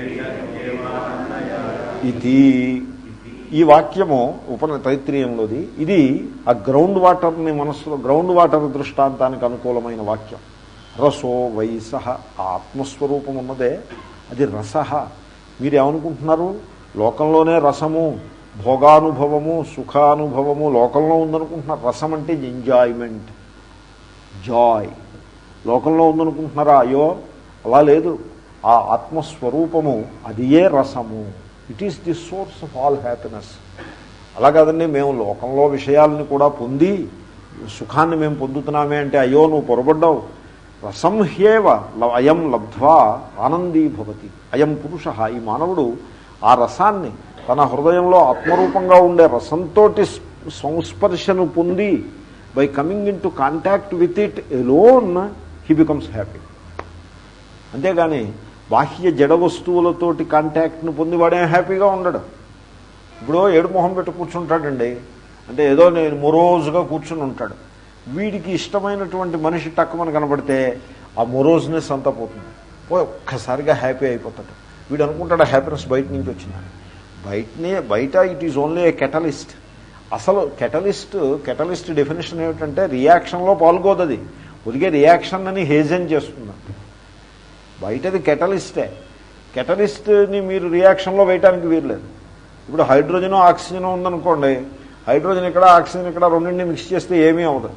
ఇది ఈ వాక్యము ఉపన తైత్రీయంలోది ఇది ఆ గ్రౌండ్ వాటర్ని మనస్సులో గ్రౌండ్ వాటర్ దృష్టాంతానికి అనుకూలమైన వాక్యం రసో వయస ఆత్మస్వరూపం ఉన్నదే అది రస మీరు ఏమనుకుంటున్నారు లోకంలోనే రసము భోగానుభవము సుఖానుభవము లోకంలో ఉందనుకుంటున్నారు రసం అంటే ఎంజాయ్మెంట్ జాయ్ లోకంలో ఉందనుకుంటున్నారా అయ్యో అలా లేదు ఆ ఆత్మస్వరూపము అది ఏ రసము it is the source of all happiness అలా కాదండి మేము లోకంలో విషయాలను కూడా పొంది సుఖాన్ని మేము పొందుతున్నామే అంటే అయ్యో నువ్వు పొరబడ్డావు రసం హ్యేవ ల- అయం లబ్ధ్వా ఆనందీ భవతి అయం పురుష ఈ మానవుడు ఆ రసాన్ని తన హృదయంలో ఆత్మరూపంగా ఉండే రసంతో సంస్పర్శను పొంది by coming into contact with it alone he becomes happy అంతేగాని బాహ్య జడ వస్తువులతోటి కాంటాక్ట్ను పొంది వాడేం హ్యాపీగా ఉండడు ఇప్పుడు ఏడు మొహం పెట్టి కూర్చుంటాడండి అంటే ఏదో నేను మొరోజుగా కూర్చుని ఉంటాడు వీడికి ఇష్టమైనటువంటి మనిషి టక్కుమని కనబడితే ఆ మొరోజ్నెస్ అంతా పోతుంది పోయి ఒక్కసారిగా హ్యాపీ అయిపోతాడు వీడు అనుకుంటాడు హ్యాపీనెస్ బయట నుంచి వచ్చిందని బయటనే బయట it is only a catalyst అసలు కెటలిస్ట్ కెటలిస్ట్ డెఫినేషన్ ఏమిటంటే రియాక్షన్లో పాల్గొదది ఉదిగే రియాక్షన్ అని హేజన్ చేస్తుందండి బయటది కెటలిస్టే కెటలిస్ట్ని మీరు రియాక్షన్లో వేయటానికి వీరలేదు ఇప్పుడు హైడ్రోజన్ ఆక్సిజన్ ఉందనుకోండి హైడ్రోజన్ ఇక్కడ ఆక్సిజన్ ఇక్కడ రెండింటిని మిక్స్ చేస్తే ఏమీ అవ్వదు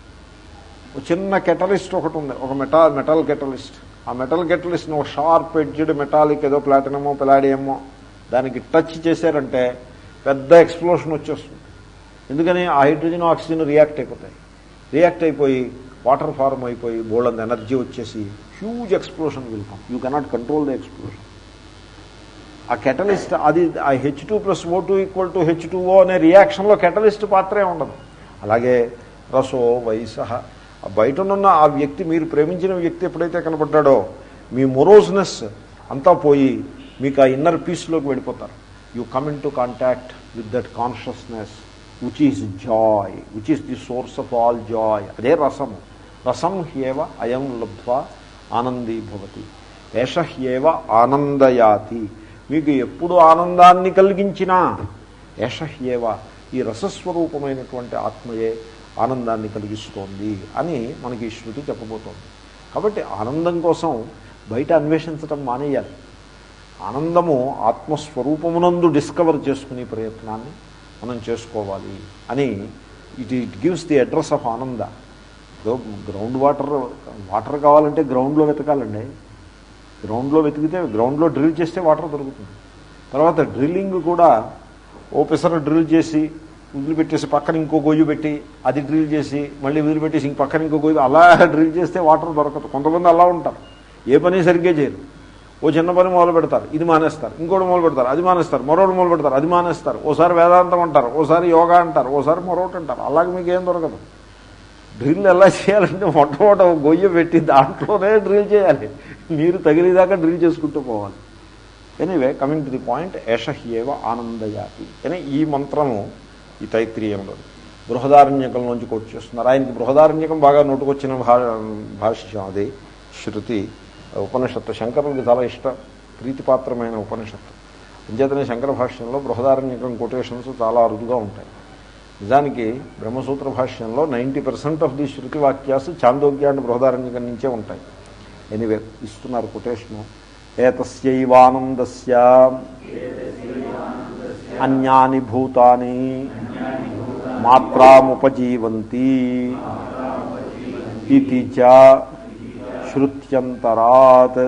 ఒక చిన్న కెటలిస్ట్ ఒకటి ఉంది ఒక మెటా మెటల్ కెటలిస్ట్ ఆ మెటల్ కెటలిస్ట్ని ఒక షార్ప్ ఎడ్జ్డ్ మెటాలిక్ ఏదో ప్లాటినమో పెలాడియమో దానికి టచ్ చేశారంటే పెద్ద ఎక్స్ప్లోషన్ వచ్చేస్తుంది ఎందుకని ఆ హైడ్రోజన్ ఆక్సిజన్ రియాక్ట్ అయిపోతాయి రియాక్ట్ అయిపోయి వాటర్ ఫార్మ్ అయిపోయి బోల్డ్ ఎనర్జీ వచ్చేసి huge explosion will come you cannot control the explosion ఆ కెటలిస్ట్ అది ఆ H two plus O two equal to H two O అనే రియాక్షన్లో కెటలిస్ట్ పాత్రే ఉండదు అలాగే రసో వయస ఆ బయటనున్న ఆ వ్యక్తి మీరు ప్రేమించిన వ్యక్తి ఎప్పుడైతే కనపడ్డాడో మీ మొరోజ్నెస్ అంతా పోయి మీకు ఆ ఇన్నర్ పీస్లోకి వెళ్ళిపోతారు you come into contact with that consciousness which is joy which is the source of all joy అదే రసము రసం హ్యేవ అయం లబ్ధ్వా ఆనందీ భవతి ఏష హ్యేవ ఆనందయాతి మీకు ఎప్పుడు ఆనందాన్ని కలిగించినా ఏష హ్యేవ ఈ రసస్వరూపమైనటువంటి ఆత్మయే ఆనందాన్ని కలిగిస్తోంది అని మనకి ఈ శృతి చెప్పబోతోంది కాబట్టి ఆనందం కోసం బయట అన్వేషించటం మానేయాలి ఆనందము ఆత్మస్వరూపమునందు డిస్కవర్ చేసుకునే ప్రయత్నాన్ని మనం చేసుకోవాలి అని it it gives the address of ఆనంద గ్రౌండ్ వాటర్ వాటర్ కావాలంటే గ్రౌండ్లో వెతకాలండి గ్రౌండ్లో వెతికితే గ్రౌండ్లో డ్రిల్ చేస్తే వాటర్ దొరుకుతుంది తర్వాత డ్రిల్లింగ్ కూడా ఓ పిసర డ్రిల్ చేసి వదిలిపెట్టేసి పక్కన ఇంకో గొయ్యి పెట్టి అది డ్రిల్ చేసి మళ్ళీ వదిలిపెట్టేసి ఇంక పక్కన ఇంకో గొయ్యి అలా డ్రిల్ చేస్తే వాటర్ దొరకదు కొంతమంది అలా ఉంటారు ఏ పని సరిగ్గా చేయరు ఓ చిన్న పని మొదలు పెడతారు ఇది మానేస్తారు ఇంకోటి మొదలు పెడతారు అది మానేస్తారు మరొకటి మొదలు పెడతారు అది మానేస్తారు ఓసారి వేదాంతం అంటారు ఓసారి యోగా అంటారు ఓసారి మరొకటి అంటారు అలాగే మీకు ఏం దొరకదు డ్రిల్ ఎలా చేయాలంటే మొట్టమొదట ఒక గొయ్య పెట్టి దాంట్లోనే డ్రిల్ చేయాలి నీరు తగిలిదాకా డ్రిల్ చేసుకుంటూ పోవాలి anyway coming to the point ఏషహ్యేవ ఆనందయాతి అని ఈ మంత్రము ఈ తైత్రీయంలో బృహదారణ్యకంలోంచి కోట్ చేస్తున్నారు ఆయనకి బృహదారణ్యకం బాగా నోటుకొచ్చిన భా భాష్యం అది శృతి ఉపనిషత్తు శంకరునికి చాలా ఇష్ట ప్రీతిపాత్రమైన ఉపనిషత్తు అంచేతనే శంకర భాష్యంలో బృహదారణ్యకం కొటేషన్స్ చాలా అరుదుగా ఉంటాయి నిజానికి బ్రహ్మసూత్ర భాష్యంలో నైంటీ పర్సెంట్ ఆఫ్ ది శృతి వాక్యాస్ చాందోగ్య అండ్ బృహదారణ్యకం నుంచే ఉంటాయి ఎనివే ఇస్తున్నారు కొటేషను ఏతస్యైవానందస్య అన్యాని భూతాని మాత్రాముపజీవంతి ఇది చ శృత్యంతరాత్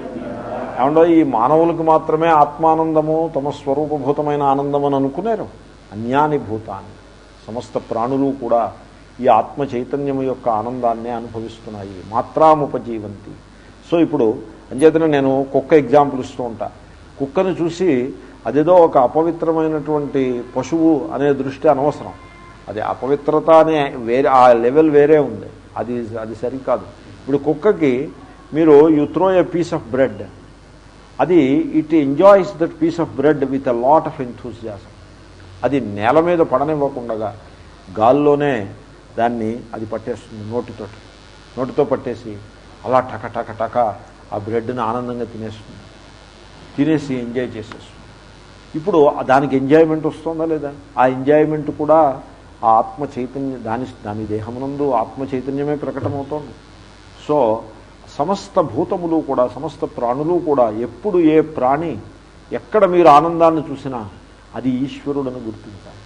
ఏమండో ఈ మానవులకు మాత్రమే ఆత్మానందము తమ స్వరూపభూతమైన ఆనందం అని అనుకున్నారు అన్యాని భూతాన్ని సమస్త ప్రాణులు కూడా ఈ ఆత్మ చైతన్యము యొక్క ఆనందాన్నే అనుభవిస్తున్నాయి మాత్రాముపజీవంతి సో ఇప్పుడు అంచేతనే నేను కుక్క ఎగ్జాంపుల్ ఇస్తూ ఉంటా కుక్కను చూసి అదేదో ఒక అపవిత్రమైనటువంటి పశువు అనే దృష్టి అనవసరం అది అపవిత్రత అనే వేరే ఆ లెవెల్ వేరే ఉంది అది అది సరికాదు ఇప్పుడు కుక్కకి మీరు you throw a piece of bread అది it enjoys that piece of bread with a lot of enthusiasm అది నేల మీద పడనివ్వకుండా గాల్లోనే దాన్ని అది పట్టేస్తుంది నోటితోటి నోటితో పట్టేసి అలా టక టక టక ఆ బ్రెడ్ని ఆనందంగా తినేస్తుంది తినేసి ఎంజాయ్ చేసేస్తుంది ఇప్పుడు దానికి ఎంజాయ్మెంట్ వస్తుందా లేదా ఆ ఎంజాయ్మెంట్ కూడా ఆ ఆత్మ చైతన్యం దాని దాని దేహమునందు ఆత్మ చైతన్యమే ప్రకటమవుతోంది సో సమస్త భూతములు కూడా సమస్త ప్రాణులు కూడా ఎప్పుడు ఏ ప్రాణి ఎక్కడ మీరు ఆనందాన్ని చూసినా అది ఈశ్వరుడని గుర్తించాలి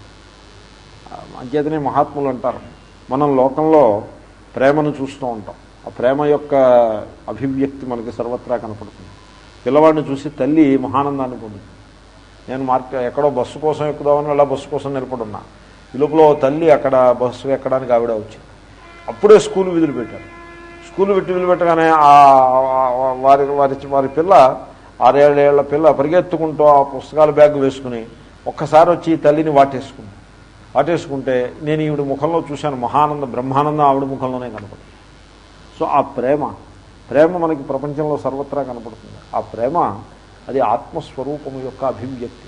అంచేతనే మహాత్ములు అంటారు మనం లోకంలో ప్రేమను చూస్తూ ఉంటాం ఆ ప్రేమ యొక్క అభివ్యక్తి మనకి సర్వత్రా కనపడుతుంది పిల్లవాడిని చూసి తల్లి మహానందాన్ని పొందుతుంది నేను మార్కెట్ ఎక్కడో బస్సు కోసం ఎక్కుదామని అలా బస్సు కోసం నిలబడున్నా ఈ లోపల ఓ తల్లి అక్కడ బస్సు ఎక్కడానికి ఆవిడ వచ్చింది అప్పుడే స్కూల్ విధులు పెట్టారు స్కూల్ పెట్టి విధులు పెట్టగానే ఆ ఆ- వారి వారి వారి పిల్ల ఆరేళ్ళేళ్ల పిల్ల పరిగెత్తుకుంటూ ఆ పుస్తకాల బ్యాగ్ వేసుకుని ఒక్కసారి వచ్చి ఈ తల్లిని వాటేసుకుంది వాటేసుకుంటే నేను ఈవిడ ముఖంలో చూశాను మహానంద బ్రహ్మానందం ఆవిడ ముఖంలోనే కనపడుతుంది సో ఆ ప్రేమ ప్రేమ మనకి ప్రపంచంలో సర్వత్రా కనపడుతుంది ఆ ప్రేమ అది ఆత్మస్వరూపము యొక్క అభివ్యక్తి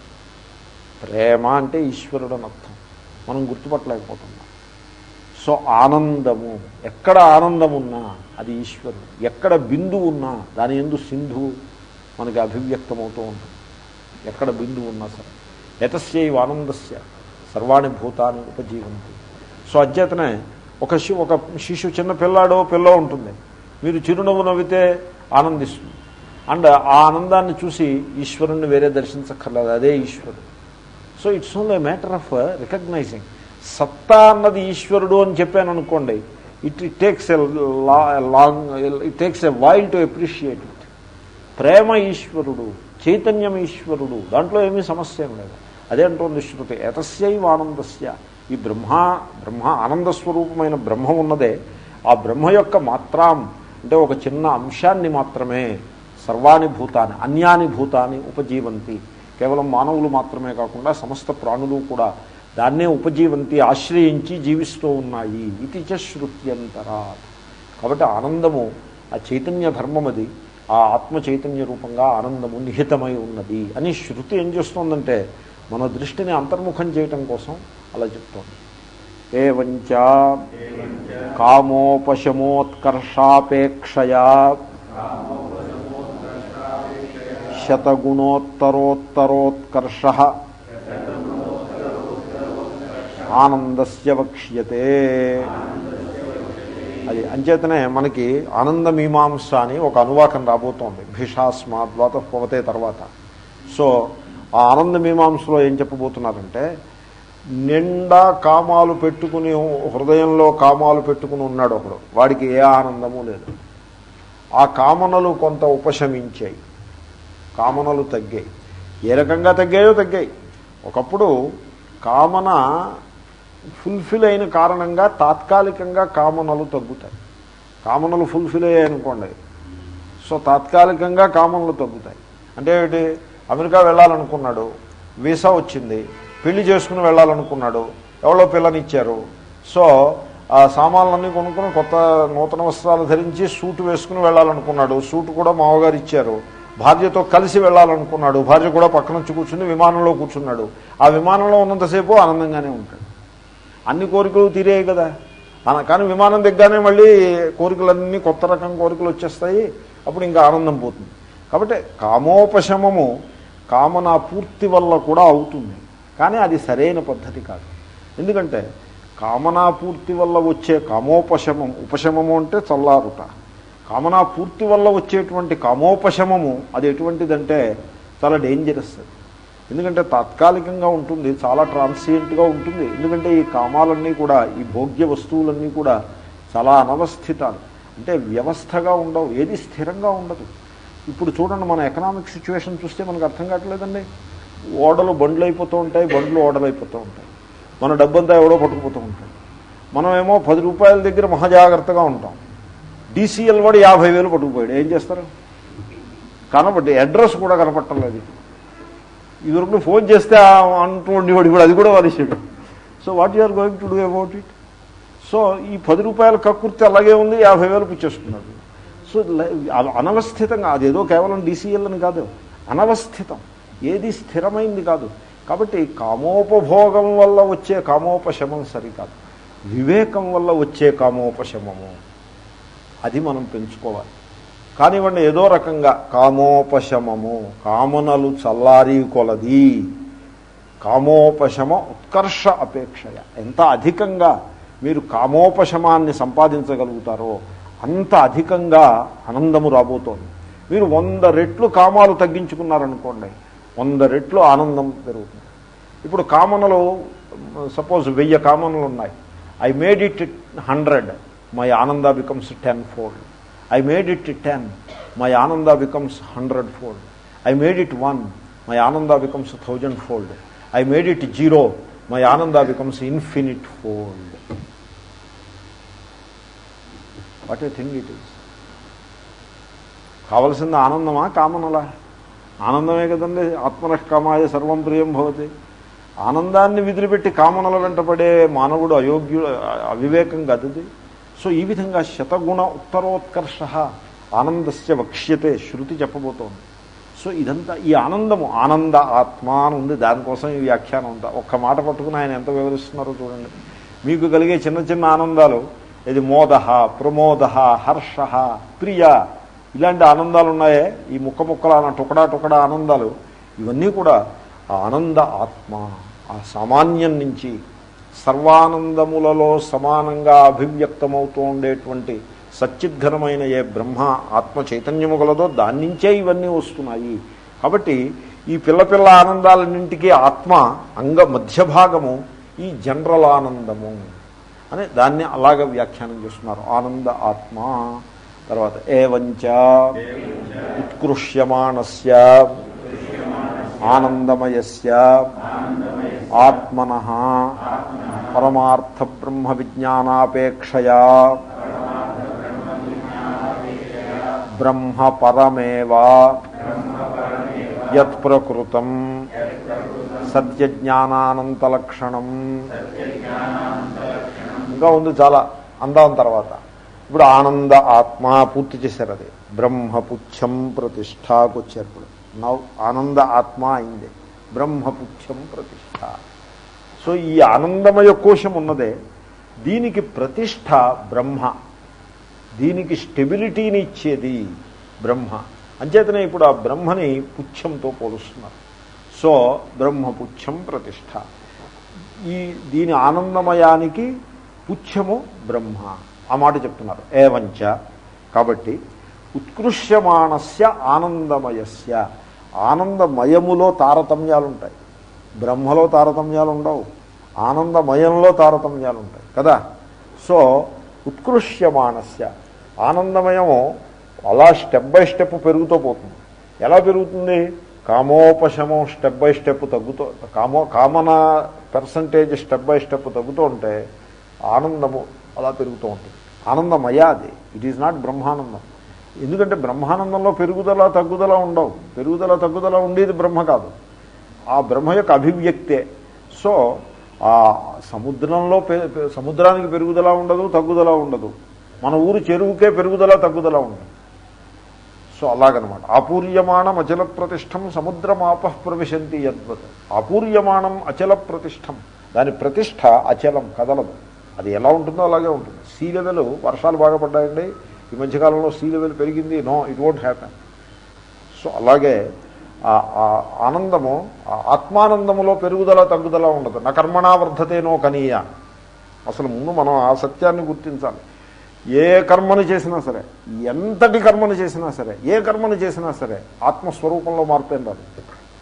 ప్రేమ అంటే ఈశ్వరుడు అని అర్థం మనం గుర్తుపట్టలేకపోతున్నాం సో ఆనందము ఎక్కడ ఆనందం ఉన్నా అది ఈశ్వరుడు ఎక్కడ బిందువు ఉన్నా దాని ఎందు సింధువు మనకి అభివ్యక్తమవుతూ ఉంటుంది ఎక్కడ బిందువు ఉన్నా సరే ఎతస్యైవ ఆనందస్య సర్వాణి భూతాన్ని ఉపజీవంతి సో అధ్యతనే ఒక శి ఒక శిశు చిన్న పిల్లాడో పిల్లో ఉంటుంది మీరు చిరునవ్వు నవ్వితే ఆనందిస్తుంది అండ్ ఆ ఆనందాన్ని చూసి ఈశ్వరుణ్ణి వేరే దర్శించక్కర్లేదు అదే ఈశ్వరుడు so it's only matter of recognizing సత్తా అన్నది ఈశ్వరుడు అని చెప్పాను అనుకోండి it it takes a long it takes a while to appreciate it ప్రేమ ఈశ్వరుడు చైతన్యం ఈశ్వరుడు దాంట్లో ఏమీ సమస్య ఏం లేదు అదే అంటోంది శృతి ఏతస్యైవ ఆనందస్య ఈ బ్రహ్మ బ్రహ్మ ఆనంద స్వరూపమైన బ్రహ్మ ఉన్నదే ఆ బ్రహ్మ యొక్క మాత్రం అంటే ఒక చిన్న అంశాన్ని మాత్రమే సర్వాణి భూతాన్ని అన్యాని భూతాన్ని ఉపజీవంతి కేవలం మానవులు మాత్రమే కాకుండా సమస్త ప్రాణులు కూడా దాన్నే ఉపజీవంతి ఆశ్రయించి జీవిస్తూ ఉన్నాయి ఇది చ శృత్యంతరా కాబట్టి ఆనందము ఆ చైతన్య ధర్మం అది ఆ ఆత్మ చైతన్య రూపంగా ఆనందము నిహితమై ఉన్నది అని శృతి ఏం చేస్తోందంటే మన దృష్టిని అంతర్ముఖం చేయటం కోసం అలా చెప్తోంది ఏవంచ కామోపశమోత్కర్షాపేక్షయా శతగుణోత్తరోత్తరోత్కర్ష ఆనందస్య వక్ష్యతే అది అంచేతనే మనకి ఆనంద మీమాంస అని ఒక అనువాకం రాబోతోంది భీషాస్మాద్వాత పవతే తర్వాత సో ఆ ఆనంద మీమాంసలో ఏం చెప్పబోతున్నారంటే నిండా కామాలు పెట్టుకుని హృదయంలో కామాలు పెట్టుకుని ఉన్నాడు ఒకడు వాడికి ఏ ఆనందము లేదు ఆ కామనలు కొంత ఉపశమించాయి కామనలు తగ్గాయి ఏ రకంగా తగ్గాయో తగ్గాయి ఒకప్పుడు కామన ఫుల్ఫిల్ అయిన కారణంగా తాత్కాలికంగా కామనలు తగ్గుతాయి కామనలు ఫుల్ఫిల్ అయ్యాయి అనుకోండి సో తాత్కాలికంగా కామనలు తగ్గుతాయి అంటే ఏమిటి అమెరికా వెళ్ళాలనుకున్నాడు వీసా వచ్చింది పెళ్లి చేసుకుని వెళ్ళాలనుకున్నాడు ఎవరో పిల్లనిచ్చారు సో ఆ సామాన్లన్నీ కొనుక్కుని కొత్త నూతన వస్త్రాలు ధరించి సూటు వేసుకుని వెళ్ళాలనుకున్నాడు సూటు కూడా మామగారు ఇచ్చారు భార్యతో కలిసి వెళ్ళాలనుకున్నాడు భార్య కూడా పక్కన వచ్చి కూర్చుని విమానంలో కూర్చున్నాడు ఆ విమానంలో ఉన్నంతసేపు ఆనందంగానే ఉంటాడు అన్ని కోరికలు తీరేయి కదా అన- కానీ విమానం దిగ్గానే మళ్ళీ కోరికలన్నీ కొత్త రకం కోరికలు వచ్చేస్తాయి అప్పుడు ఇంకా ఆనందం పోతుంది కాబట్టి కామోపశమము కామన పూర్తి వల్ల కూడా అవుతుంది కానీ అది సరైన పద్ధతి కాదు ఎందుకంటే కామనా పూర్తి వల్ల వచ్చే కామోపశమం ఉపశమము అంటే చల్లారుట కామనా పూర్తి వల్ల వచ్చేటువంటి కామోపశమము అది ఎటువంటిదంటే చాలా డేంజరస్ అది ఎందుకంటే తాత్కాలికంగా ఉంటుంది చాలా ట్రాన్సియంట్గా ఉంటుంది ఎందుకంటే ఈ కామాలన్నీ కూడా ఈ భోగ్య వస్తువులన్నీ కూడా చాలా అనవస్థితాలు అంటే వ్యవస్థగా ఉండవు ఏది స్థిరంగా ఉండదు ఇప్పుడు చూడండి మన ఎకనామిక్ సిచ్యువేషన్ చూస్తే మనకు అర్థం కావట్లేదండి ఓడలు బండ్లు అయిపోతూ ఉంటాయి బండ్లు ఓడలు అయిపోతూ ఉంటాయి మన డబ్బంతా ఎవడో పట్టుకుపోతూ ఉంటాడు మనమేమో పది రూపాయల దగ్గర మహాజాగ్రత్తగా ఉంటాం డీసీఎల్ వాడు యాభై వేలు పట్టుకుపోయాడు ఏం చేస్తారు కనబట్టి అడ్రస్ కూడా కనపట్టలేదు ఇదివరకు ఫోన్ చేస్తే ఆ- అంటూ ఉండేవాడు ఇప్పుడు అది కూడా వారేసాడు so what you are going to do about it so ఈ పది రూపాయల కక్కుర్తి అలాగే ఉంది యాభై వేలు పుచ్చేసుకున్నాడు సో లై- అ- అనవస్థితంగా అదేదో కేవలం డీసీఎల్ అని కాదు అనవస్థితం ఏది స్థిరమైంది కాదు కాబట్టి కామోపభోగం వల్ల వచ్చే కామోపశమం సరికాదు వివేకం వల్ల వచ్చే కామోపశమము అది మనం పెంచుకోవాలి కానివ్వండి ఏదో రకంగా కామోపశమము కామనలు చల్లారి కొలది కామోపశమ ఉత్కర్ష అపేక్షయ ఎంత అధికంగా మీరు కామోపశమాన్ని సంపాదించగలుగుతారో అంత అధికంగా ఆనందము రాబోతోంది మీరు వంద రెట్లు కామాలు తగ్గించుకున్నారనుకోండి వంద రెట్లు ఆనందం పెరుగుతుంది ఇప్పుడు కామనలు సపోజ్ వెయ్యి కామనలు ఉన్నాయి I made it hundred my ఆనంద becomes ten fold I made it ten my ఆనంద becomes hundred fold I made it one my ఆనంద becomes thousand fold I made it zero my ఆనంద becomes infinite fold what a thing it is కావలసింది ఆనందమా కామనలా ఆనందమే కదండి ఆత్మనష్కామాయ సర్వం ప్రియం భవతి ఆనందాన్ని విదిలిపెట్టి కామనల వెంటపడే మానవుడు అయోగ్యుడు అవివేకం కదది సో ఈ విధంగా శతగుణ ఉత్తరోత్కర్ష ఆనందస్య వక్ష్యతే శృతి చెప్పబోతోంది సో ఇదంతా ఈ ఆనందము ఆనంద ఆత్మ అని ఉంది దానికోసం ఈ వ్యాఖ్యానం అంతా ఒక్క మాట పట్టుకుని ఆయన ఎంత వివరిస్తున్నారో చూడండి మీకు కలిగే చిన్న చిన్న ఆనందాలు ఇది మోద ప్రమోద హర్ష ప్రియ ఇలాంటి ఆనందాలు ఉన్నాయే ఈ ముక్క ముక్కల టుకడా టుకడా ఆనందాలు ఇవన్నీ కూడా ఆ ఆనంద ఆత్మ ఆ సామాన్యం నుంచి సర్వానందములలో సమానంగా అభివ్యక్తమవుతూ ఉండేటువంటి సచ్చిద్ఘనమైన ఏ బ్రహ్మ ఆత్మ చైతన్యము గలదో దాని నుంచే ఇవన్నీ వస్తున్నాయి కాబట్టి ఈ పిల్ల పిల్ల ఆనందాలన్నింటికీ ఆత్మ అంగ మధ్యభాగము ఈ జనరల్ ఆనందము అని దాన్ని అలాగ వ్యాఖ్యానం చేస్తున్నారు ఆనంద ఆత్మ తర్వాత ఏవంచ ఉత్కృష్యమాణస్య ఆనందమయస్య ఆత్మన పరమార్థ బ్రహ్మ విజ్ఞానాపేక్షయా బ్రహ్మ పరమేవా యత్ప్రకృతం సత్యజ్ఞానానంతలక్షణం ఇంకా ఉంది చాలా అందాం తర్వాత ఇప్పుడు ఆనంద ఆత్మ పూర్తి చేశారు అది బ్రహ్మపుచ్చం ప్రతిష్టాకు వచ్చారు ఇప్పుడు నవ్ ఆనంద ఆత్మ అయింది బ్రహ్మపుచ్చం ప్రతిష్ట సో ఈ ఆనందమయ కోశం ఉన్నదే దీనికి ప్రతిష్ట బ్రహ్మ దీనికి స్టెబిలిటీని ఇచ్చేది బ్రహ్మ అంచేతనే ఇప్పుడు ఆ బ్రహ్మని పుచ్చంతో పోలుస్తున్నారు సో బ్రహ్మపుచ్చం ప్రతిష్ట ఈ దీని ఆనందమయానికి పుచ్చము బ్రహ్మ ఆ మాట చెప్తున్నారు ఏవంచ కాబట్టి ఉత్కృష్యమాణస్య ఆనందమయస్య ఆనందమయములో తారతమ్యాలు ఉంటాయి బ్రహ్మలో తారతమ్యాలు ఉండవు ఆనందమయంలో తారతమ్యాలు ఉంటాయి కదా సో ఉత్కృష్యమానస్య ఆనందమయము అలా స్టెప్ బై స్టెప్ పెరుగుతూ పోతుంది ఎలా పెరుగుతుంది కామోపశమం స్టెప్ బై స్టెప్ తగ్గుతూ కామో కామన పర్సంటేజ్ స్టెప్ బై స్టెప్ తగ్గుతూ ఉంటే ఆనందము అలా పెరుగుతూ ఉంటుంది ఆనందమయ అది ఇట్ ఈజ్ నాట్ బ్రహ్మానందం ఎందుకంటే బ్రహ్మానందంలో పెరుగుదల తగ్గుదల ఉండవు పెరుగుదల తగ్గుదల ఉండేది బ్రహ్మ కాదు ఆ బ్రహ్మ యొక్క అభివ్యక్తే సో ఆ సముద్రంలో పె- పె- సముద్రానికి పెరుగుదల ఉండదు తగ్గుదల ఉండదు మన ఊరు చెరువుకే పెరుగుదల తగ్గుదల ఉండదు సో అలాగనమాట ఆపూర్యమాణం అచల ప్రతిష్టం సముద్రమాప ప్రవిశంతి యద్వత్ ఆపూర్యమాణం అచల ప్రతిష్టం దాని ప్రతిష్ట అచలం కదలదు అది ఎలా ఉంటుందో అలాగే ఉంటుంది సీ లెవెల్ వర్షాలు బాగా పడ్డాయండి ఈ మధ్యకాలంలో సీ లెవెల్ పెరిగింది no it won't happen so అలాగే ఆ ఆ ఆనందము ఆ ఆత్మానందములో పెరుగుదల తగ్గుదల ఉండదు నా కర్మణా వర్ధతేనో కనీయ అసలు ముందు మనం ఆ సత్యాన్ని గుర్తించాలి ఏ కర్మను చేసినా సరే ఎంతటి కర్మను చేసినా సరే ఏ కర్మను చేసినా సరే ఆత్మస్వరూపంలో మార్పు ఏం రాదు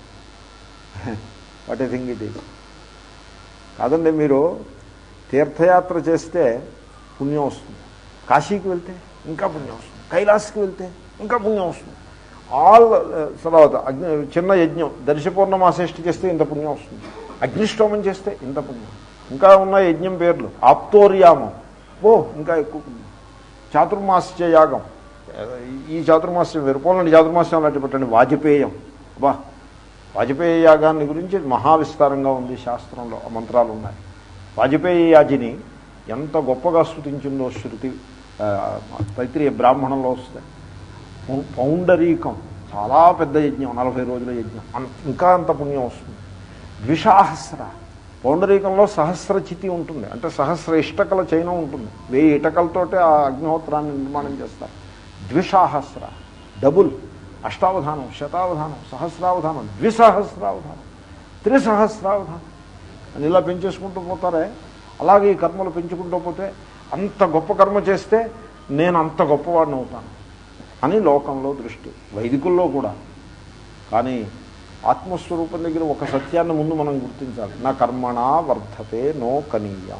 what I think it is కాదండి మీరు తీర్థయాత్ర చేస్తే పుణ్యం వస్తుంది కాశీకి వెళ్తే ఇంకా పుణ్యం వస్తుంది కైలాస్కి వెళ్తే ఇంకా పుణ్యం వస్తుంది ఆల్ తర్వాత అగ్ని చిన్న యజ్ఞం దర్శ పూర్ణమాసేష్టి చేస్తే ఇంత పుణ్యం వస్తుంది అగ్నిష్టోమం చేస్తే ఇంత పుణ్యం ఇంకా ఉన్న యజ్ఞం పేర్లు ఆప్తోర్యామం ఓ ఇంకా ఎక్కువ పుణ్యం చాతుర్మాస్య యాగం ఈ చాతుర్మాస్యం వేరు పోలండి చాతుర్మాస్యం అలాంటి పెట్టండి వాజపేయం బా వాజపేయ యాగాన్ని గురించి మహావిస్తారంగా ఉంది శాస్త్రంలో ఆ మంత్రాలు ఉన్నాయి వాజపేయ యాజిని ఎంత గొప్పగా స్థుతించిందో శృతి ఆ, తైత్రీయ బ్రాహ్మణంలో వస్తుంది పౌ- పౌండరీకం చాలా పెద్ద యజ్ఞం నలభై రోజుల యజ్ఞం అన్- ఇంకా అంత పుణ్యం వస్తుంది ద్విషాహస్ర పౌండరీకంలో సహస్ర చితి ఉంటుంది అంటే సహస్ర ఇష్టకల చైనం ఉంటుంది వెయ్యి ఇటకలతోటే ఆ అగ్నిహోత్రాన్ని నిర్మాణం చేస్తారు ద్విషాహస్ర డబుల్ అష్టావధానం శతావధానం సహస్రావధానం ద్విసహస్రావధానం త్రిసహస్రావధానం అని ఇలా పెంచేసుకుంటూ పోతారే అలాగే ఈ కర్మలు పెంచుకుంటూ పోతే అంత గొప్ప కర్మ చేస్తే నేను అంత గొప్పవాడిని అవుతాను అని లోకంలో దృష్టి వైదికుల్లో కూడా కానీ ఆత్మస్వరూపం దగ్గర ఒక సత్యాన్ని ముందు మనం గుర్తించాలి నా కర్మణా వర్ధతే నో కనీయ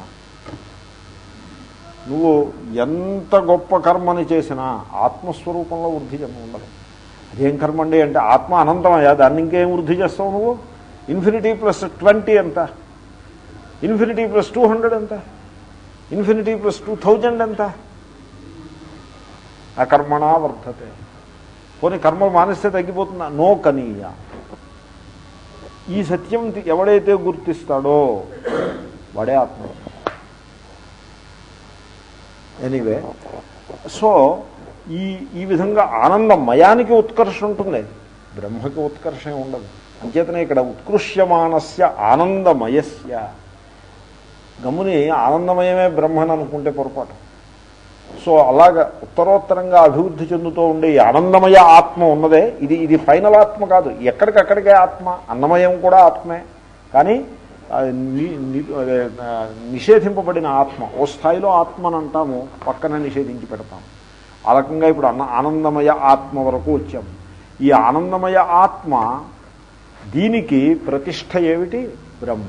నువ్వు ఎంత గొప్ప కర్మని చేసినా ఆత్మస్వరూపంలో వృద్ధి చెంద ఉండదు అదేం కర్మ అండి అంటే ఆత్మ అనంతమయ్యా దాన్ని ఇంకేం వృద్ధి చేస్తావు నువ్వు ఇన్ఫినిటీ ప్లస్ ట్వంటీ ఎంత ఇన్ఫినిటీ ప్లస్ టూ హండ్రెడ్ ఎంత ఇన్ఫినిటీ ప్లస్ టూ థౌజండ్ ఎంత ఆ కర్మణా వర్ధతే పోనీ కర్మలు మానేస్తే తగ్గిపోతుందా నో కనీయ ఈ సత్యం తి- ఎవడైతే గుర్తిస్తాడో వాడే ఆత్మ ఎనీవే సో ఈ ఈ విధంగా ఆనందం మయానికి ఉత్కర్ష ఉంటుంది బ్రహ్మకి ఉత్కర్ష ఏం ఉండదు అంచేతనే ఇక్కడ ఉత్కృష్యమానస్య ఆనందమయస్య గమ్ముని ఆనందమయమే బ్రహ్మని అనుకుంటే పొరపాటు సో అలాగ ఉత్తరోత్తరంగా అభివృద్ధి చెందుతూ ఉండే ఈ ఆనందమయ ఆత్మ ఉన్నదే ఇది ఇది ఫైనల్ ఆత్మ కాదు ఎక్కడికక్కడికే ఆత్మ అన్నమయం కూడా ఆత్మే కానీ ఆ, ని- ని- అదే, ఆ, నిషేధింపబడిన ఆత్మ ఓ స్థాయిలో ఆత్మని అంటాము పక్కన నిషేధించి పెడతాము ఆ రకంగా ఇప్పుడు అన్న ఆనందమయ ఆత్మ వరకు వచ్చాము ఈ ఆనందమయ ఆత్మ దీనికి ప్రతిష్ట ఏమిటి బ్రహ్మ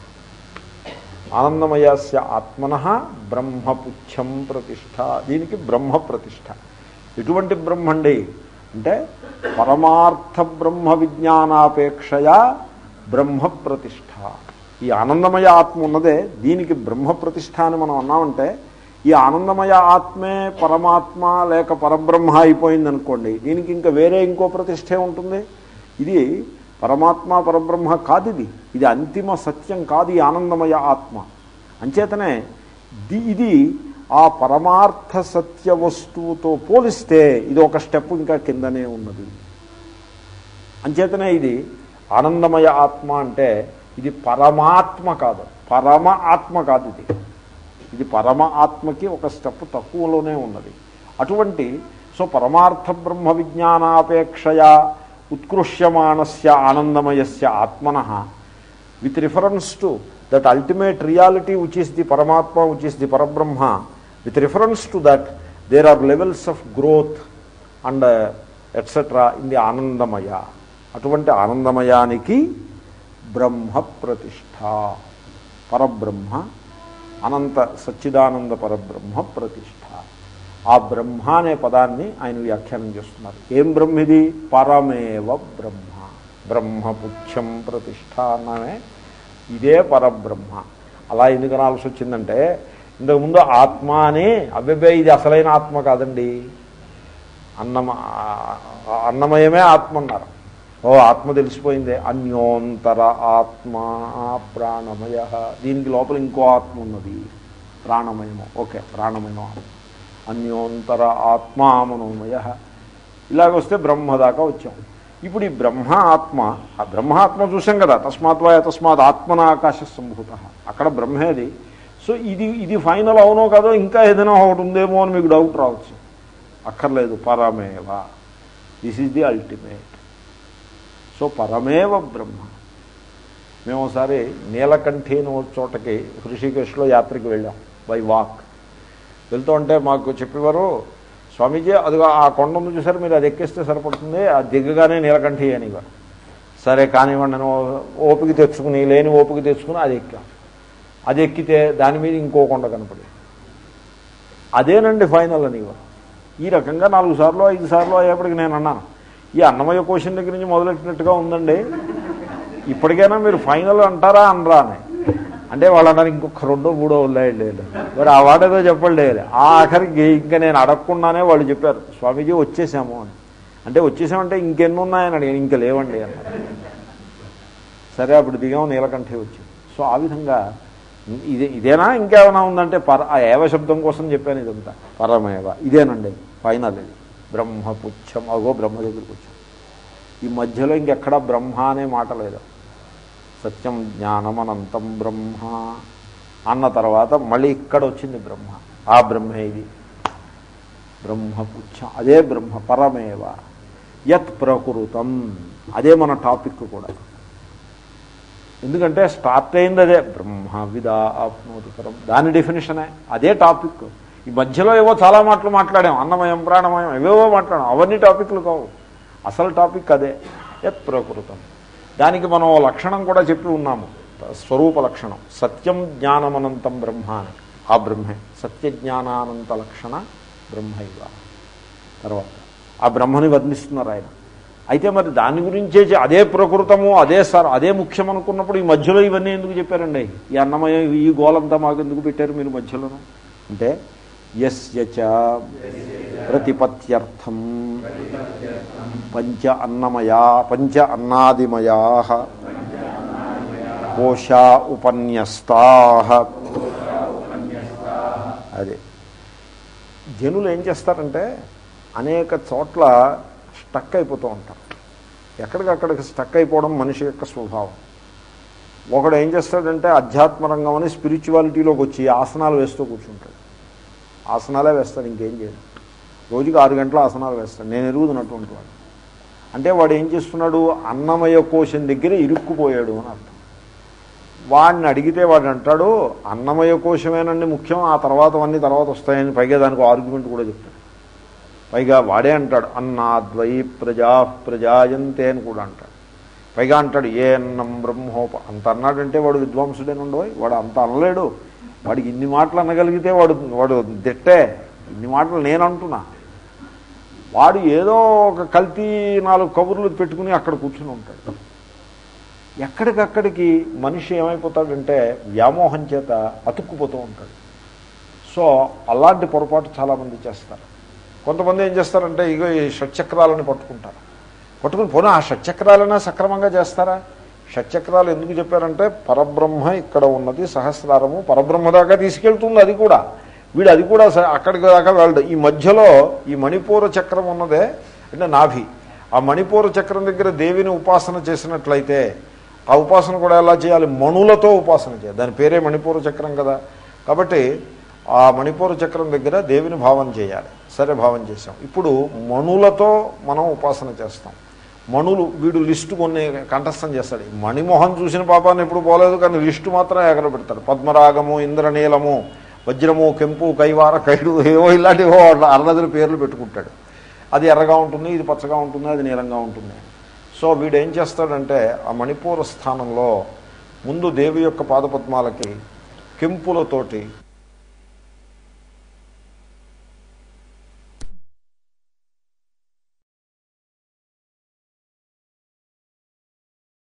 ఆనందమయస్య ఆత్మన బ్రహ్మపుచ్చం ప్రతిష్ట దీనికి బ్రహ్మ ప్రతిష్ట ఎటువంటి బ్రహ్మ అండి అంటే పరమార్థ బ్రహ్మ విజ్ఞానాపేక్షయా బ్రహ్మ ప్రతిష్ట ఈ ఆనందమయ ఆత్మ ఉన్నదే దీనికి బ్రహ్మ ప్రతిష్ట అని మనం అన్నామంటే ఈ ఆనందమయ ఆత్మే పరమాత్మ లేక పరబ్రహ్మ అయిపోయింది అనుకోండి దీనికి ఇంకా వేరే ఇంకో ప్రతిష్టే ఉంటుంది ఇది పరమాత్మ పరబ్రహ్మ కాదు ఇది ఇది అంతిమ సత్యం కాదు ఈ ఆనందమయ ఆత్మ అంచేతనే ది ఇది ఆ పరమార్థ సత్య వస్తువుతో పోలిస్తే ఇది ఒక స్టెప్ ఇంకా కిందనే ఉన్నది అంచేతనే ఇది ఆనందమయ ఆత్మ అంటే ఇది పరమాత్మ కాదు పరమ ఆత్మ కాదు ఇది ఇది పరమ ఆత్మకి ఒక స్టెప్ తక్కువలోనే ఉన్నది అటువంటి సో పరమార్థ బ్రహ్మ విజ్ఞానాపేక్షయా ఉత్కృష్యమానస్య ఆనందమయస్య ఆత్మన with reference to that ultimate reality which is the పరమాత్మ విచ్ ఈస్ ది పరబ్రహ్మ with reference to that there are levels of growth and etcetera in the ఆనందమయ అటువంటి ఆనందమయానికి బ్రహ్మ ప్రతిష్ట పరబ్రహ్మ అనంత సచ్చిదానంద పరబ్రహ్మ ప్రతిష్ట ఆ బ్రహ్మ అనే పదాన్ని ఆయన వ్యాఖ్యానం చేస్తున్నారు ఏం బ్రహ్మ ఇది పరమేవ బ్రహ్మ బ్రహ్మపుచ్చం ప్రతిష్ట అన్నమే ఇదే పరబ్రహ్మ అలా ఎందుకు అనాల్సి వచ్చిందంటే ఇంతకుముందు ఆత్మ అని అబ్బెబ్బే ఇది అసలైన ఆత్మ కాదండి అన్నమ ఆ- అన్నమయమే ఆత్మ అన్నారు ఓ ఆత్మ తెలిసిపోయిందే అన్యోంతర ఆత్మ ప్రాణమయ దీనికి లోపల ఇంకో ఆత్మ ఉన్నది ప్రాణమయము ఓకే ప్రాణమయం ఆత్మ అన్యోంతర ఆత్మ మనోమయ ఇలాగ వస్తే బ్రహ్మ దాకా వచ్చాం ఇప్పుడు ఈ బ్రహ్మ ఆత్మ ఆ బ్రహ్మ ఆత్మ చూసాం కదా తస్మాత్ వా తస్మాత్ ఆత్మన ఆకాశ సంభూత అక్కడ బ్రహ్మేది సో ఇది ఇది ఫైనల్ అవునో కాదో ఇంకా ఏదైనా ఒకటి ఉందేమో అని మీకు డౌట్ రావచ్చు అక్కర్లేదు పరమేవ this is the ultimate so పరమేవ బ్రహ్మ మేము ఒకసారి నీలకంఠి అని ఒక చోటకి హృషికేశ్లో యాత్రకి వెళ్ళాం బై వాక్ వెళ్తూ ఉంటే మాకు చెప్పేవారు స్వామీజీ అదిగో ఆ కొండ ఉంది చూసారు మీరు అది ఎక్కిస్తే సరిపడుతుంది ఆ దిగ్గగానే నీలకంఠి అనేవారు సరే కానివ్వండి అని ఓపిక తెచ్చుకుని లేని ఓపిక తెచ్చుకుని అది ఎక్కాం అది ఎక్కితే దాని మీద ఇంకో కొండ కనపడి అదేనండి ఫైనల్ అనేవారు ఈ రకంగా నాలుగు సార్లు ఐదు సార్లు అయ్యేప్పటికి నేను అన్నాను ఈ అన్నమయ్య క్వశ్చన్ దగ్గర నుంచి మొదలెట్టినట్టుగా ఉందండి ఇప్పటికైనా మీరు ఫైనల్ అంటారా అనరా అని అంటే వాళ్ళు అన్నారు ఇంకొక రెండో మూడో ఉన్నాయండి మరి ఆ వాడేదో చెప్పండి ఆ ఆఖరికి ఇంకా నేను అడగకుండానే వాళ్ళు చెప్పారు స్వామీజీ వచ్చేసాము అని అంటే వచ్చేసామంటే ఇంకెన్ని ఉన్నాయని అడిగాను ఇంకా లేవండి అన్నారు సరే అప్పుడు దిగాం నీలకంఠే వచ్చి సో ఆ విధంగా ఇది ఇదేనా ఇంకేమైనా ఉందంటే పర ఆ ఏవ శబ్దం కోసం చెప్పాను ఇదంతా పరమేవ ఇదేనండి ఫైనల్ ఇది బ్రహ్మపుచ్చం అగో బ్రహ్మ దగ్గరికి వచ్చాం ఈ మధ్యలో ఇంకెక్కడా బ్రహ్మ అనే మాట లేదు సత్యం జ్ఞానం అనంతం బ్రహ్మ అన్న తర్వాత మళ్ళీ ఇక్కడ వచ్చింది బ్రహ్మ ఆ బ్రహ్మే ఇది బ్రహ్మపుచ్చం అదే బ్రహ్మ పరమేవ యత్ ప్రకృతం అదే మన టాపిక్ కూడా ఎందుకంటే స్టార్ట్ అయింది అదే బ్రహ్మ విదా ఆప్నోతి పరం దాని డెఫినేషనే అదే టాపిక్ ఈ మధ్యలో ఏవో చాలా మాటలు మాట్లాడాం అన్నమయం ప్రాణమయం ఏవేవో మాట్లాడాం అవన్నీ టాపిక్లు కావు అసలు టాపిక్ అదే యత్ ప్రకృతం దానికి మనం ఓ లక్షణం కూడా చెప్పి ఉన్నాము స్వరూప లక్షణం సత్యం జ్ఞానమనంతం బ్రహ్మ అని ఆ బ్రహ్మే సత్య జ్ఞానానంత లక్షణ బ్రహ్మైవ తర్వాత ఆ బ్రహ్మని వర్ణిస్తున్నారు ఆయన అయితే మరి దాని గురించే చె- అదే ప్రకృతము అదే సార్ అదే ముఖ్యం అనుకున్నప్పుడు ఈ మధ్యలో ఇవన్నీ ఎందుకు చెప్పారండి ఈ అన్నమయ ఈ గోలంతా మాకు ఎందుకు పెట్టారు మీరు మధ్యలోను అంటే యస్య చ ప్రతిపత్యర్థం పంచ అన్నమయా పంచ అన్నాదిమయా కోశా ఉపన్యస్తా అదే జనులు ఏం చేస్తారంటే అనేక చోట్ల స్టక్ అయిపోతూ ఉంటారు ఎక్కడికక్కడికి స్టక్ అయిపోవడం మనిషి యొక్క స్వభావం ఒకడు ఏం చేస్తాడంటే అధ్యాత్మ రంగం అని స్పిరిచువాలిటీలోకి వచ్చి ఆసనాలు వేస్తూ కూర్చుంటాడు ఆసనాలే వేస్తాడు ఇంకేం చేయడు రోజుకి ఆరు గంటల ఆసనాలు వేస్తాడు నేను ఎరుగుతున్నటువంటి వాడు అంటే వాడు ఏం చేస్తున్నాడు అన్నమయ కోశం దగ్గర ఇరుక్కుపోయాడు అని అర్థం వాడిని అడిగితే వాడు అంటాడు అన్నమయ కోశమేనండి ముఖ్యం ఆ తర్వాత అన్ని తర్వాత వస్తాయని పైగా దానికి ఆర్గ్యుమెంట్ కూడా చెప్తాడు పైగా వాడే అంటాడు అన్నాద్వై ప్రజా ప్రజాయంతే అని కూడా అంటాడు పైగా అంటాడు ఏ అన్నం బ్రహ్మోప అంత అన్నాడంటే వాడు విద్వాంసుడేనుండవు వాడు అంత అనలేడు వాడికి ఇన్ని మాటలు అనగలిగితే వాడు వాడు దిట్టే ఇన్ని మాటలు నేను అంటున్నా వాడు ఏదో ఒక కల్తీ నాలుగు కబుర్లు పెట్టుకుని అక్కడ కూర్చుని ఉంటాడు ఎక్కడికక్కడికి మనిషి ఏమైపోతాడంటే వ్యామోహం చేత అతుక్కుపోతూ ఉంటాడు సో అలాంటి పొరపాటు చాలామంది చేస్తారు కొంతమంది ఏం చేస్తారంటే ఇగో ఈ షట్చక్రాలని పట్టుకుంటారు పట్టుకుని పోనీ ఆ షట్చక్రాలైనా సక్రమంగా చేస్తారా షట్చక్రాలు ఎందుకు చెప్పారంటే పరబ్రహ్మ ఇక్కడ ఉన్నది సహస్రారము పరబ్రహ్మ దాకా తీసుకెళ్తుంది అది కూడా వీడు అది కూడా స- అక్కడికి దాకా వెళ్ళడు ఈ మధ్యలో ఈ మణిపూర చక్రం ఉన్నదే అంటే నాభి ఆ మణిపూర చక్రం దగ్గర దేవిని ఉపాసన చేసినట్లయితే ఆ ఉపాసన కూడా ఎలా చేయాలి మణులతో ఉపాసన చేయాలి దాని పేరే మణిపూర చక్రం కదా కాబట్టి ఆ మణిపూర చక్రం దగ్గర దేవిని భావం చేయాలి సరే భావం చేసాం ఇప్పుడు మణులతో మనం ఉపాసన చేస్తాం మణులు వీడు లిస్టు కొన్ని కంఠస్థం చేస్తాడు ఈ మణిమోహన్ చూసిన పాపాన్ని ఎప్పుడు పోలేదు కానీ లిస్టు మాత్రం ఎగర పెడతాడు పద్మరాగము ఇంద్రనీలము వజ్రము కెంపు కైవార కైడు ఏవో ఇలాంటివో అరనదుల పేర్లు పెట్టుకుంటాడు అది ఎర్రగా ఉంటుంది ఇది పచ్చగా ఉంటుంది అది నీలంగా ఉంటుంది సో వీడు ఏం చేస్తాడంటే ఆ మణిపూర స్థానంలో ముందు దేవి యొక్క పాదపద్మాలకి కెంపులతోటి